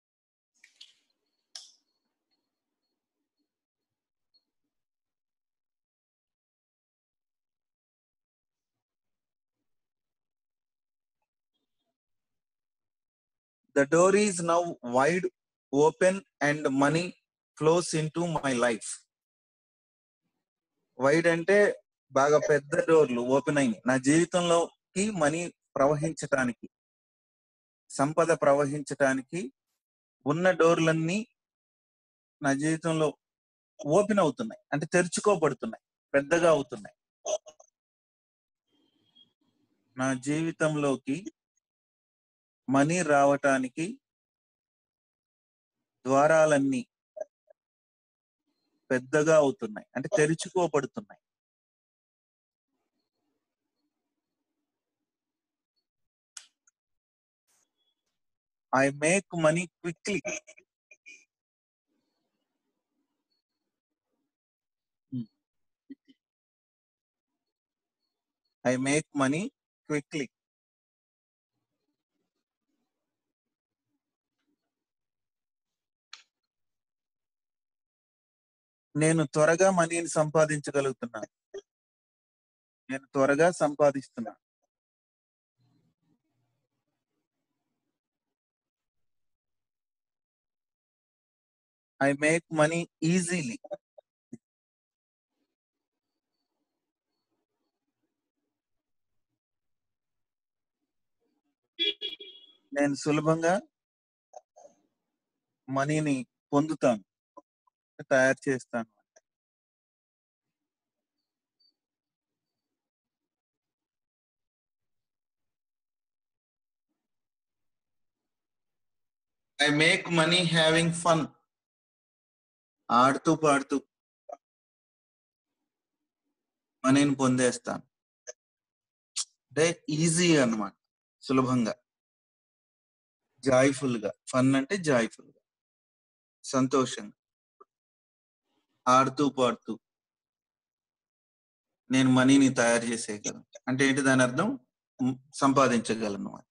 The door is now wide open and money flows into my life. Wide అంటే బాగా పెద్ద డోర్లు ఓపెన్ అయినాయి నా జీవితంలోకి మనీ ప్రవహించటానికి సంపద ప్రవహించటానికి ఉన్న డోర్లన్నీ నా జీవితంలో ఓపెన్ అవుతున్నాయి అంటే తెరుచుకోబడుతున్నాయి పెద్దగా అవుతున్నాయి నా జీవితంలోకి మనీ రావటానికి ద్వారాలన్నీ పెద్దగా అవుతున్నాయి అంటే తెరుచుకోబడుతున్నాయి I make money quickly I make money quickly నేను త్వరగా మనీని సంపాదించగలుగుతున్నాను నేను త్వరగా సంపాదిస్తున్నాను ఐ మేక్ మనీ ఈజీలీ నేను సులభంగా మనీని పొందుతాను తయారు చేస్తాను I make money having fun ఆడుతూ పాడుతూ మనీని పొందేస్తాను అంటే ఈజీ అన్నమాట సులభంగా జాయ్ఫుల్ గా ఫన్ అంటే జాయ్ఫుల్ గా సంతోషంగా ఆడుతూ పాడుతూ నేను మనీని తయారు చేసేయగలను అంటే ఏంటి దాని అర్థం మ్, సంపాదించగలను అని.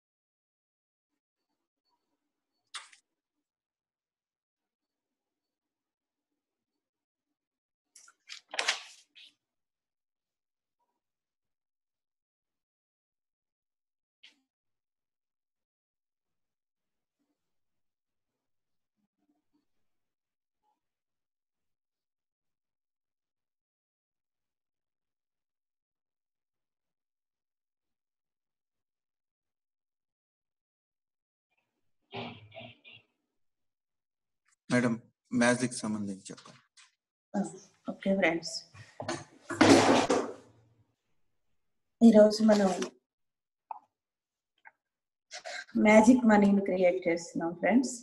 మేడం మ్యాజిక్ సంబంధించి చెప్పండి ఓకే ఫ్రెండ్స్ ఈరోజు మనం మ్యాజిక్ మనీని క్రియేట్ చేస్తున్నాం ఫ్రెండ్స్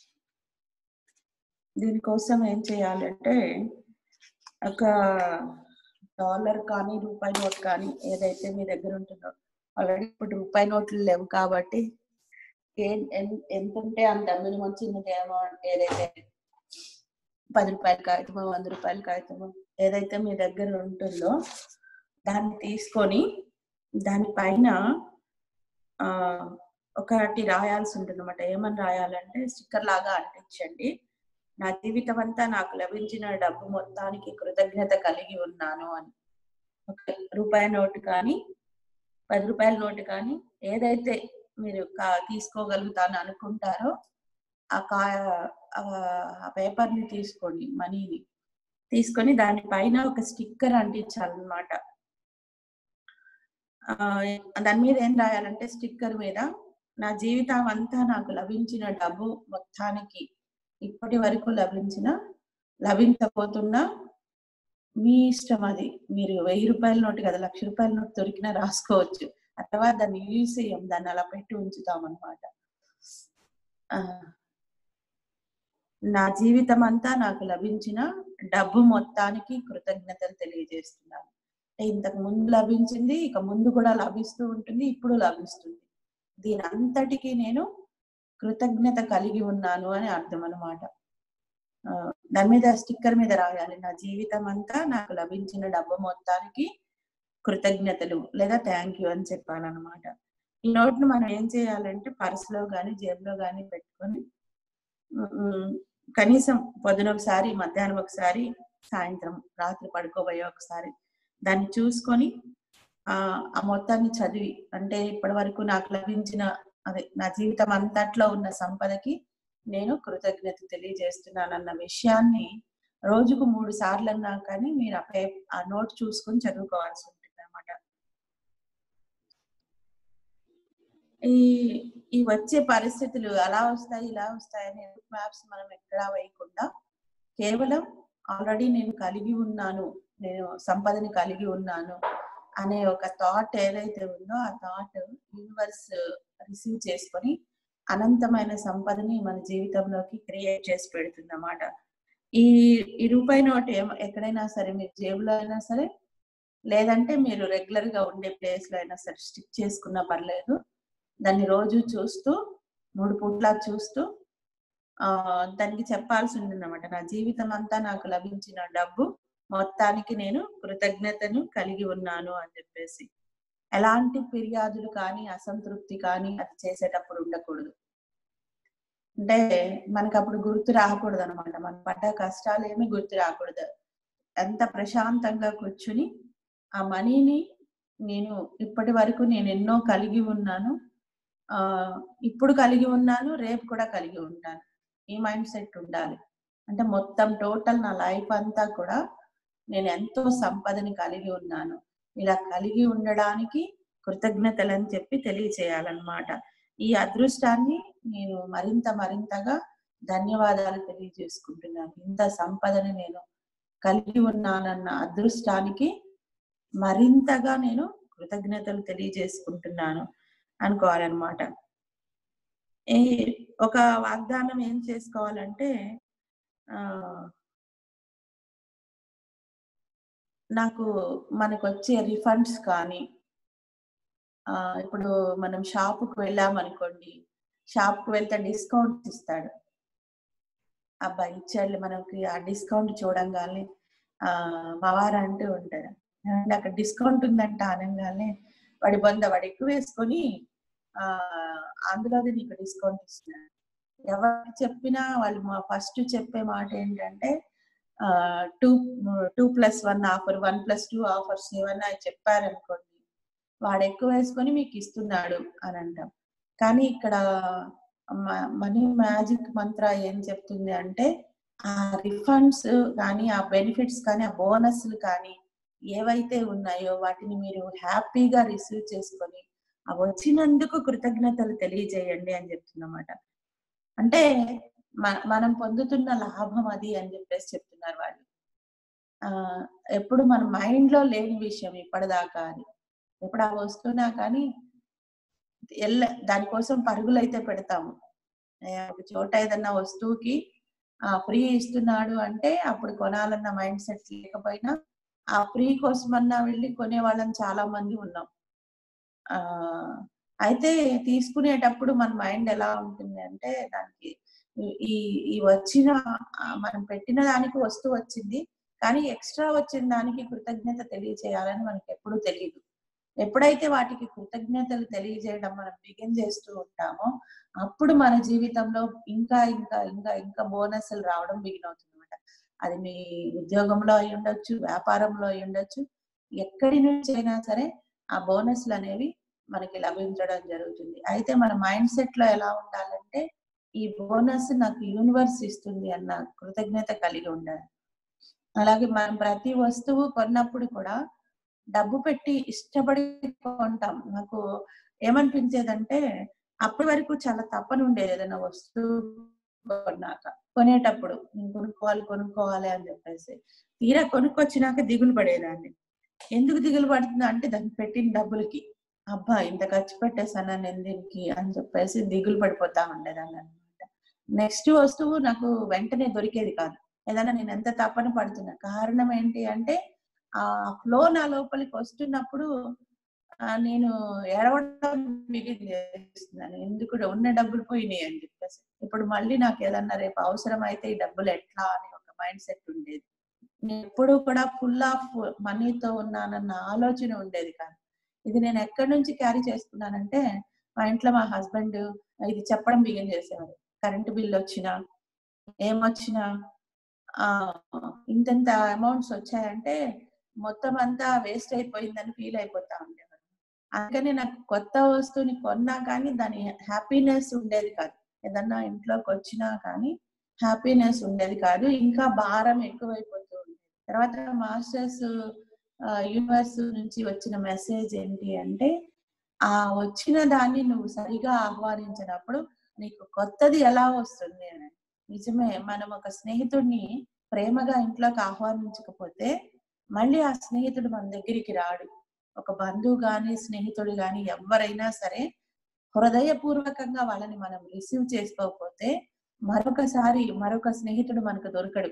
దీనికోసం ఏం చేయాలంటే ఒక డాలర్ కానీ రూపాయి నోట్ కానీ ఏదైతే మీ దగ్గర ఉంటుందో ఆల్రెడీ ఇప్పుడు రూపాయి నోట్లు లేవు కాబట్టి ఏ- ఎన్- ఎంత ఉంటే అంత మినిమం చిన్నది అమౌంట్ ఏదైతే పది రూపాయల కాగితమో వంద రూపాయల కాగితమో ఏదైతే మీ దగ్గర ఉంటుందో దాన్ని తీసుకొని దానిపైన ఆ ఒకటి రాయాల్సి ఉంటుంది అనమాట ఏమని రాయాలంటే స్టిక్కర్ లాగా అంటించండి నా జీవితం అంతా నాకు లభించిన డబ్బు మొత్తానికి కృతజ్ఞత కలిగి ఉన్నాను అని ఒక రూపాయి నోటు కానీ పది రూపాయల నోటు కానీ ఏదైతే మీరు కా- తీసుకోగలుగుతాను అనుకుంటారో ఆ కా ఆ పేపర్ ని తీసుకోండి మనీని తీసుకొని దాని పైన ఒక స్టిక్కర్ అంటించాలన్నమాట ఆ, దాని మీద ఏం రాయాలంటే స్టిక్కర్ మీద నా జీవితం అంతా నాకు లభించిన డబ్బు మొత్తానికి ఇప్పటి వరకు లభించిన లభించబోతున్న మీ ఇష్టం అది మీరు వెయ్యి రూపాయల నోటు కదా లక్ష రూపాయల నోటు దొరికినా రాసుకోవచ్చు ఆ తర్వాత దాన్ని యూజ్ చేయం దాన్ని అలా పెట్టి ఉంచుతాం అనమాట నా జీవితం అంతా నాకు లభించిన డబ్బు మొత్తానికి కృతజ్ఞతలు తెలియజేస్తున్నాను అంటే ఇంతకు ముందు లభించింది ఇక ముందు కూడా లభిస్తూ ఉంటుంది ఇప్పుడు లభిస్తుంది దీని అంతటికీ నేను కృతజ్ఞత కలిగి ఉన్నాను అని అర్థం అనమాట దాని మీద స్టిక్కర్ మీద రాయాలి నా జీవితం అంతా నాకు లభించిన డబ్బు మొత్తానికి కృతజ్ఞతలు లేదా థ్యాంక్ యూ అని చెప్పాలన్నమాట ఈ నోట్ను మనం ఏం చేయాలంటే పర్సులో కానీ జేబులో కానీ పెట్టుకొని ఉమ్, కనీసం పొద్దున ఒకసారి మధ్యాహ్నం ఒకసారి సాయంత్రం రాత్రి పడుకోబోయే ఒకసారి దాన్ని చూసుకొని ఆ ఆ మొత్తాన్ని చదివి అంటే ఇప్పటి వరకు నాకు లభించిన అదే నా జీవితం అంతట్లో ఉన్న సంపదకి నేను కృతజ్ఞత తెలియజేస్తున్నానన్న విషయాన్ని రోజుకు మూడు సార్లు అన్నా కానీ మీరు ఆ పే ఆ నోట్ చూసుకొని చదువుకోవాల్సి ఉంటుంది అనమాట ఈ ఈ వచ్చే పరిస్థితులు అలా వస్తాయి ఇలా వస్తాయని మ్యాప్స్ మనం ఎక్కడా వేయకుండా కేవలం ఆల్రెడీ నేను కలిగి ఉన్నాను నేను సంపదని కలిగి ఉన్నాను అనే ఒక థాట్ ఏదైతే ఉందో ఆ థాట్ యూనివర్స్ రిసీవ్ చేసుకొని అనంతమైన సంపదని మన జీవితంలోకి క్రియేట్ చేసి పెడుతుంది అన్నమాట ఈ ఈ రూపాయి నోట్ ఏం ఎక్కడైనా సరే మీరు జేబులో అయినా సరే లేదంటే మీరు రెగ్యులర్ గా ఉండే ప్లేస్ లో అయినా సరే స్టిక్ చేసుకున్నా పర్లేదు దాన్ని రోజు చూస్తూ మూడు పూట్లా చూస్తూ ఆ దానికి చెప్పాల్సి ఉంటుంది అనమాట నా జీవితం అంతా నాకు లభించిన డబ్బు మొత్తానికి నేను కృతజ్ఞతను కలిగి ఉన్నాను అని చెప్పేసి ఎలాంటి ఫిర్యాదులు కానీ అసంతృప్తి కానీ అది చేసేటప్పుడు ఉండకూడదు అంటే మనకు అప్పుడు గుర్తు రాకూడదు అనమాట మనం పడ్డ కష్టాలు ఏమి గుర్తు రాకూడదు ఎంత ప్రశాంతంగా కూర్చుని ఆ మనీని నేను ఇప్పటి వరకు నేను ఎన్నో కలిగి ఉన్నాను ఆ ఇప్పుడు కలిగి ఉన్నాను రేపు కూడా కలిగి ఉంటాను ఈ మైండ్ సెట్ ఉండాలి అంటే మొత్తం టోటల్ నా లైఫ్ అంతా కూడా నేను ఎంతో సంపదని కలిగి ఉన్నాను ఇలా కలిగి ఉండడానికి కృతజ్ఞతలు అని చెప్పి తెలియచేయాలన్నమాట ఈ అదృష్టాన్ని నేను మరింత మరింతగా ధన్యవాదాలు తెలియజేసుకుంటున్నాను ఇంత సంపదని నేను కలిగి ఉన్నానన్న అదృష్టానికి మరింతగా నేను కృతజ్ఞతలు తెలియజేసుకుంటున్నాను అనుకోవాలన్నమాట ఈ ఒక వాగ్దానం ఏం చేసుకోవాలంటే ఆ నాకు మనకు వచ్చే రిఫండ్స్ కానీ ఆ ఇప్పుడు మనం షాపుకు వెళ్ళామనుకోండి షాప్కి వెళ్తే డిస్కౌంట్ ఇస్తాడు అబ్బాయి ఇచ్చాడు మనకి ఆ డిస్కౌంట్ చూడంగానే ఆ మవారు అంటూ ఉంటాడు ఏమంటే అక్కడ డిస్కౌంట్ ఉందంట అనగానే వాడి బొంద వాడు ఎక్కువ వేసుకొని ఆ అందులోది నీకు డిస్కౌంట్ ఇస్తున్నాడు ఎవరు చెప్పినా వాళ్ళు మా ఫస్ట్ చెప్పే మాట ఏంటంటే two two plus one offer one plus two offers ఏమన్నా చెప్పారనుకోండి వాడు ఎక్కువ వేసుకొని మీకు ఇస్తున్నాడు అని అంటాం కానీ ఇక్కడ మనీ మ్యాజిక్ మంత్ర ఏం చెప్తుంది అంటే ఆ రిఫండ్స్ కానీ ఆ బెనిఫిట్స్ కానీ ఆ బోనస్లు కానీ ఏవైతే ఉన్నాయో వాటిని మీరు హ్యాపీగా రిసీవ్ చేసుకొని ఆ వచ్చినందుకు కృతజ్ఞతలు తెలియజేయండి అని చెప్తున్నమాట అంటే మనం పొందుతున్న లాభం అది అని చెప్పేసి చెప్తున్నారు వాళ్ళు ఆ ఎప్పుడు మన మైండ్ లో లేని విషయం ఇప్పటిదాకా అది ఎప్పుడు ఆ వస్తున్నా కానీ ఎల్ల దానికోసం పరుగులు అయితే పెడతాము ఒక చోట ఏదన్నా వస్తువుకి ఆ ఫ్రీ ఇస్తున్నాడు అంటే అప్పుడు కొనాలన్న మైండ్ సెట్ లేకపోయినా ఆ ఫ్రీ కోసమన్నా వెళ్ళి కొనే వాళ్ళని చాలా మంది ఉన్నాం ఆ అయితే తీసుకునేటప్పుడు మన మైండ్ ఎలా ఉంటుంది అంటే దానికి ఈ ఈ వచ్చిన మనం పెట్టిన దానికి వస్తువు వచ్చింది కానీ ఎక్స్ట్రా వచ్చిన దానికి కృతజ్ఞత తెలియచేయాలని మనకి ఎప్పుడూ తెలియదు ఎప్పుడైతే వాటికి కృతజ్ఞతలు తెలియజేయడం మనం బిగిన్ చేస్తూ ఉంటామో అప్పుడు మన జీవితంలో ఇంకా ఇంకా ఇంకా ఇంకా బోనస్లు రావడం బిగిన్ అవుతుంది అనమాట అది మీ ఉద్యోగంలో అయి ఉండొచ్చు వ్యాపారంలో అయి ఉండొచ్చు ఎక్కడి నుంచి అయినా సరే ఆ బోనస్లు అనేవి మనకి లభించడం జరుగుతుంది అయితే మన మైండ్ సెట్ లో ఎలా ఉండాలంటే ఈ బోనస్ నాకు యూనివర్స్ ఇస్తుంది అన్న కృతజ్ఞత కలిగి ఉండాలి అలాగే మనం ప్రతి వస్తువు కొన్నప్పుడు కూడా డబ్బు పెట్టి ఇష్టపడి కొంటాం నాకు ఏమనిపించేదంటే అప్పటి వరకు చాలా తప్పని ఉండేది ఏదైనా వస్తువు కొన్నాక కొనేటప్పుడు నేను కొనుక్కోవాలి కొనుక్కోవాలి అని చెప్పేసి తీరా కొనుక్కొచ్చినాక దిగులు పడేదాన్ని ఎందుకు దిగులు పడుతుంది అంటే దాన్ని పెట్టిన డబ్బులకి అబ్బా ఇంత ఖర్చు పెట్టేసాను నేను దీనికి అని చెప్పేసి దిగులు పడిపోతా ఉండేదాన్ని అనమాట నెక్స్ట్ వస్తువు నాకు వెంటనే దొరికేది కాదు ఏదైనా నేను ఎంత తప్పని పడుతున్నా కారణం ఏంటి అంటే ఆ ఫ్లో నా లోపలికి వస్తున్నప్పుడు ఆ, నేను ఎడవడం మిగిలి చేస్తున్నాను ఎందుకు ఉన్న డబ్బులు పోయినాయి అని చెప్పేసి ఇప్పుడు మళ్ళీ నాకు ఏదన్నా రేపు అవసరం అయితే ఈ డబ్బులు ఎట్లా అని ఒక మైండ్ సెట్ ఉండేది నేను ఎప్పుడు కూడా ఫుల్ ఆఫ్ మనీతో ఉన్నానన్న ఆలోచన ఉండేది కాదు ఇది నేను ఎక్కడి నుంచి క్యారీ చేసుకున్నానంటే మా ఇంట్లో మా హస్బెండ్ ఇది చెప్పడం బిగిన్ చేసేవారు కరెంటు బిల్ వచ్చినా ఏమొచ్చినా ఆ ఇంతంత అమౌంట్స్ వచ్చాయంటే మొత్తం అంతా వేస్ట్ అయిపోయిందని ఫీల్ అయిపోతా ఉండేవారు అందుకని నాకు కొత్త వస్తువుని కొన్నా కానీ దాని హ్యాపీనెస్ ఉండేది కాదు ఏదన్నా ఇంట్లోకి వచ్చినా కానీ హ్యాపీనెస్ ఉండేది కాదు ఇంకా భారం ఎక్కువైపోతూ ఉండేది తర్వాత మాస్టర్స్ యూనివర్స్ నుంచి వచ్చిన మెసేజ్ ఏంటి అంటే ఆ వచ్చిన దాన్ని నువ్వు సరిగా ఆహ్వానించినప్పుడు నీకు కొత్తది ఎలా వస్తుంది అని నిజమే మనం ఒక స్నేహితుడిని ప్రేమగా ఇంట్లోకి ఆహ్వానించకపోతే మళ్ళీ ఆ స్నేహితుడు మన దగ్గరికి రాడు ఒక బంధువు గాని స్నేహితుడు గాని ఎవరైనా సరే హృదయపూర్వకంగా వాళ్ళని మనం రిసీవ్ చేసుకోకపోతే మరొకసారి మరొక స్నేహితుడు మనకు దొరకడు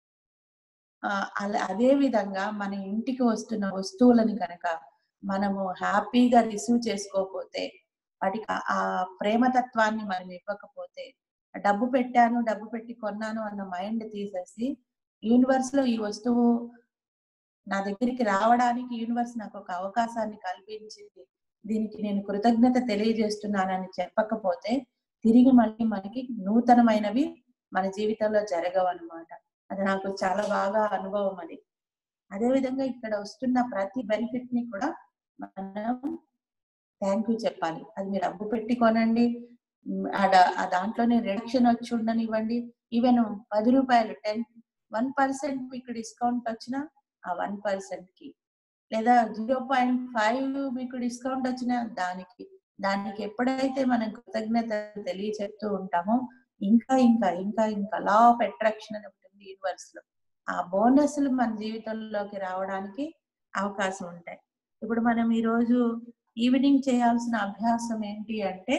ఆ అలా అదే విధంగా మన ఇంటికి వస్తున్న వస్తువులని కనుక మనము హ్యాపీగా రిసీవ్ చేసుకోకపోతే వాటికి ఆ- ఆ ప్రేమతత్వాన్ని మనం ఇవ్వకపోతే డబ్బు పెట్టాను డబ్బు పెట్టి కొన్నాను అన్న మైండ్ తీసేసి యూనివర్స్ లో ఈ వస్తువు నా దగ్గరికి రావడానికి యూనివర్స్ నాకు ఒక అవకాశాన్ని కల్పించింది దీనికి నేను కృతజ్ఞత తెలియజేస్తున్నానని చెప్పకపోతే తిరిగి మళ్ళీ మనకి నూతనమైనవి మన జీవితంలో జరగవు అన్నమాట అది నాకు చాలా బాగా అనుభవం అది అదే విధంగా ఇక్కడ వస్తున్న ప్రతి బెనిఫిట్ ని కూడా మనం థ్యాంక్ యూ చెప్పాలి అది మీరు డబ్బు పెట్టి కొనండి ఉమ్, ఆ డా- ఆ దాంట్లోనే రిడక్షన్ వచ్చి ఉండనివ్వండి ఈవెన్ పది రూపాయలు టెన్ వన్ పర్సెంట్ మీకు డిస్కౌంట్ వచ్చినా ఆ వన్ పర్సెంట్ కి లేదా జీరో పాయింట్ ఫైవ్ మీకు డిస్కౌంట్ వచ్చినా దానికి దానికి ఎప్పుడైతే మనం కృతజ్ఞత తెలియచెప్తూ ఉంటామో ఇంకా ఇంకా ఇంకా ఇంకా లా ఆఫ్ అట్రాక్షన్ అని ఒకటి ఉంది యూనివర్స్ లో ఆ బోనస్లు మన జీవితంలోకి రావడానికి అవకాశం ఉంటాయి ఇప్పుడు మనం ఈ రోజు ఈవినింగ్ చేయాల్సిన అభ్యాసం ఏంటి అంటే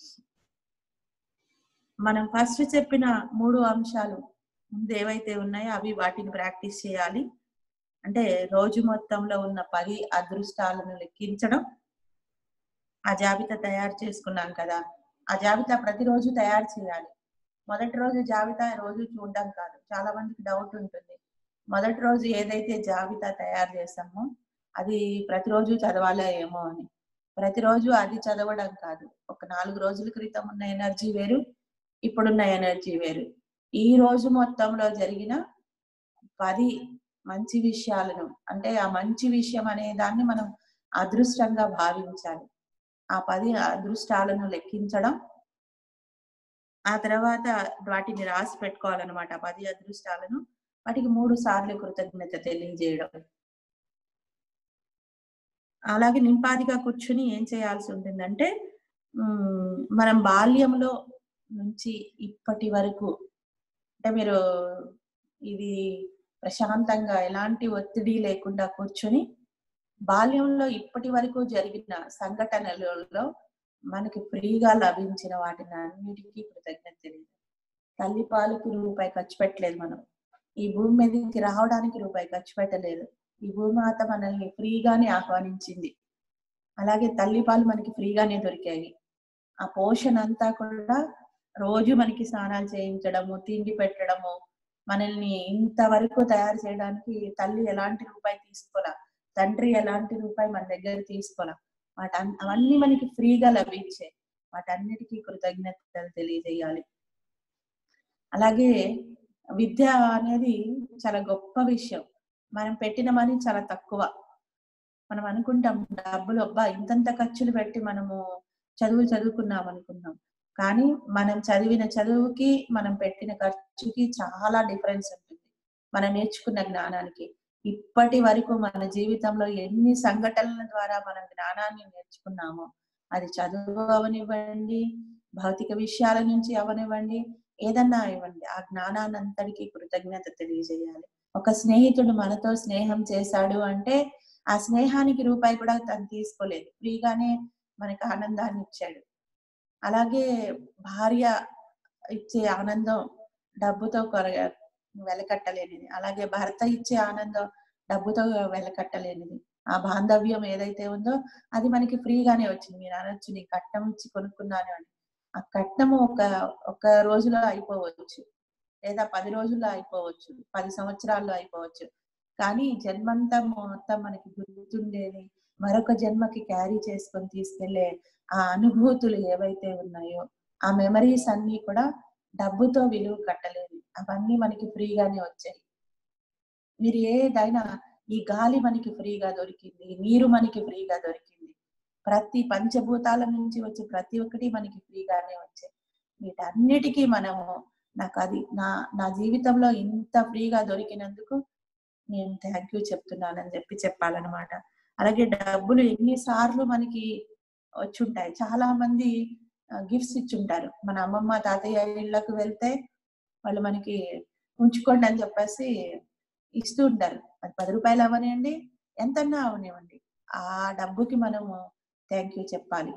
మనం ఫస్ట్ చెప్పిన మూడు అంశాలు ముందు ఏవైతే ఉన్నాయో అవి వాటిని ప్రాక్టీస్ చేయాలి అంటే రోజు మొత్తంలో ఉన్న పది అదృష్టాలను లెక్కించడం ఆ జాబితా తయారు చేసుకున్నాం కదా ఆ జాబితా ప్రతిరోజు తయారు చేయాలి మొదటి రోజు జాబితా రోజు చూడడం కాదు చాలా మందికి డౌట్ ఉంటుంది మొదటి రోజు ఏదైతే జాబితా తయారు చేసామో అది ప్రతిరోజు చదవాలా ఏమో అని ప్రతిరోజు అది చదవడం కాదు ఒక నాలుగు రోజుల క్రితం ఉన్న ఎనర్జీ వేరు ఇప్పుడున్న ఎనర్జీ వేరు ఈ రోజు మొత్తంలో జరిగిన పది మంచి విషయాలను అంటే ఆ మంచి విషయం అనే దాన్ని మనం అదృష్టంగా భావించాలి ఆ పది అదృష్టాలను లెక్కించడం ఆ తర్వాత వాటిని రాసి పెట్టుకోవాలన్నమాట ఆ పది అదృష్టాలను వాటికి మూడు సార్లు కృతజ్ఞత తెలియజేయడం అలాగే నింపాదిగా కూర్చుని ఏం చేయాల్సి ఉంటుందంటే ఉమ్, మనం బాల్యంలో నుంచి ఇప్పటి వరకు అంటే మీరు ఇది ప్రశాంతంగా ఎలాంటి ఒత్తిడి లేకుండా కూర్చుని బాల్యంలో ఇప్పటి వరకు జరిగిన సంఘటనలలో మనకి ఫ్రీగా లభించిన వాటిని అన్నిటికీ కృతజ్ఞత తెలియదు తల్లి పాలకు రూపాయి ఖర్చు పెట్టలేదు మనం ఈ భూమి మీదకి రావడానికి రూపాయి ఖర్చు పెట్టలేదు ఈ భూమాత మనల్ని ఫ్రీగానే ఆహ్వానించింది అలాగే తల్లి పాలు మనకి ఫ్రీగానే దొరికాయి ఆ పోషణ అంతా కూడా రోజు మనకి స్నానాలు చేయించడము తిండి పెట్టడము మనల్ని ఇంతవరకు తయారు చేయడానికి తల్లి ఎలాంటి రూపాయి తీసుకోరా తండ్రి ఎలాంటి రూపాయి మన దగ్గర తీసుకోలేం వాటి అవన్నీ మనకి ఫ్రీగా లభించాయి వాటన్నిటికీ కృతజ్ఞతలు తెలియజేయాలి అలాగే విద్య అనేది చాలా గొప్ప విషయం మనం పెట్టిన మనీ చాలా తక్కువ మనం అనుకుంటాం డబ్బులు అబ్బా ఇంతంత ఖర్చులు పెట్టి మనము చదువులు చదువుకున్నాం అనుకున్నాం కానీ మనం చదివిన చదువుకి మనం పెట్టిన ఖర్చుకి చాలా డిఫరెన్స్ ఉంటుంది మనం నేర్చుకున్న జ్ఞానానికి ఇప్పటి వరకు మన జీవితంలో ఎన్ని సంఘటనల ద్వారా మనం జ్ఞానాన్ని నేర్చుకున్నామో అది చదువు అవనివ్వండి భౌతిక విషయాల నుంచి అవనివ్వండి ఏదన్నా ఇవ్వండి ఆ జ్ఞానాన్ని అంతటికీ కృతజ్ఞత తెలియజేయాలి ఒక స్నేహితుడు మనతో స్నేహం చేశాడు అంటే ఆ స్నేహానికి రూపాయి కూడా తను తీసుకోలేదు ఫ్రీగానే మనకు ఆనందాన్ని ఇచ్చాడు అలాగే భార్య ఇచ్చే ఆనందం డబ్బుతో కొర వెలకట్టలేనిది అలాగే భర్త ఇచ్చే ఆనందం డబ్బుతో వెలకట్టలేనిది ఆ బాంధవ్యం ఏదైతే ఉందో అది మనకి ఫ్రీగానే వచ్చింది మీరు అనొచ్చు నీ కట్నం ఇచ్చి కొనుక్కున్నాను అని ఆ కట్నము ఒక ఒక రోజులో అయిపోవచ్చు లేదా పది రోజుల్లో అయిపోవచ్చు పది సంవత్సరాల్లో అయిపోవచ్చు కానీ జన్మంతా మొత్తం మనకి గుర్తుండేది మరొక జన్మకి క్యారీ చేసుకొని తీసుకెళ్లే ఆ అనుభూతులు ఏవైతే ఉన్నాయో ఆ మెమరీస్ అన్ని కూడా డబ్బుతో విలువ కట్టలేదు అవన్నీ మనకి ఫ్రీగానే వచ్చాయి మీరు ఏదైనా ఈ గాలి మనకి ఫ్రీగా దొరికింది నీరు మనకి ఫ్రీగా దొరికింది ప్రతి పంచభూతాల నుంచి వచ్చే ప్రతి ఒక్కటి మనకి ఫ్రీగానే వచ్చాయి వీటన్నిటికీ మనము నాకు అది నా నా జీవితంలో ఇంత ఫ్రీగా దొరికినందుకు నేను థ్యాంక్ యూ చెప్తున్నానని చెప్పి చెప్పాలన్నమాట అలాగే డబ్బులు ఎన్నిసార్లు మనకి వచ్చుంటాయి చాలా మంది గిఫ్ట్స్ ఇచ్చుంటారు మన అమ్మమ్మ తాతయ్య ఇళ్ళకు వెళ్తే వాళ్ళు మనకి ఉంచుకోండి అని చెప్పేసి ఇస్తూ ఉంటారు అది పది రూపాయలు అవనివ్వండి ఎంతన్నా అవనివ్వండి ఆ డబ్బుకి మనము థ్యాంక్ యూ చెప్పాలి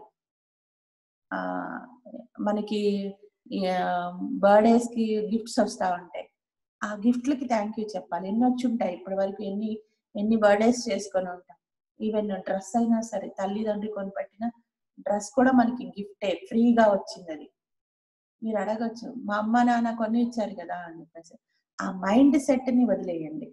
ఆ మనకి బర్త్డేస్ కి గిఫ్ట్స్ వస్తా ఉంటాయి ఆ గిఫ్ట్లకి థ్యాంక్ యూ చెప్పాలి ఎన్ని వచ్చి ఉంటాయి ఇప్పటి వరకు ఎన్ని ఎన్ని బర్త్డేస్ చేసుకొని ఉంటాం ఈవెన్ డ్రెస్ అయినా సరే తల్లిదండ్రి కొనిపెట్టిన డ్రెస్ కూడా మనకి గిఫ్టే ఫ్రీగా వచ్చింది అది మీరు అడగచ్చు మా అమ్మ నాన్న కొని ఇచ్చారు కదా అని చెప్పేసి ఆ మైండ్ సెట్ ని వదిలేయండి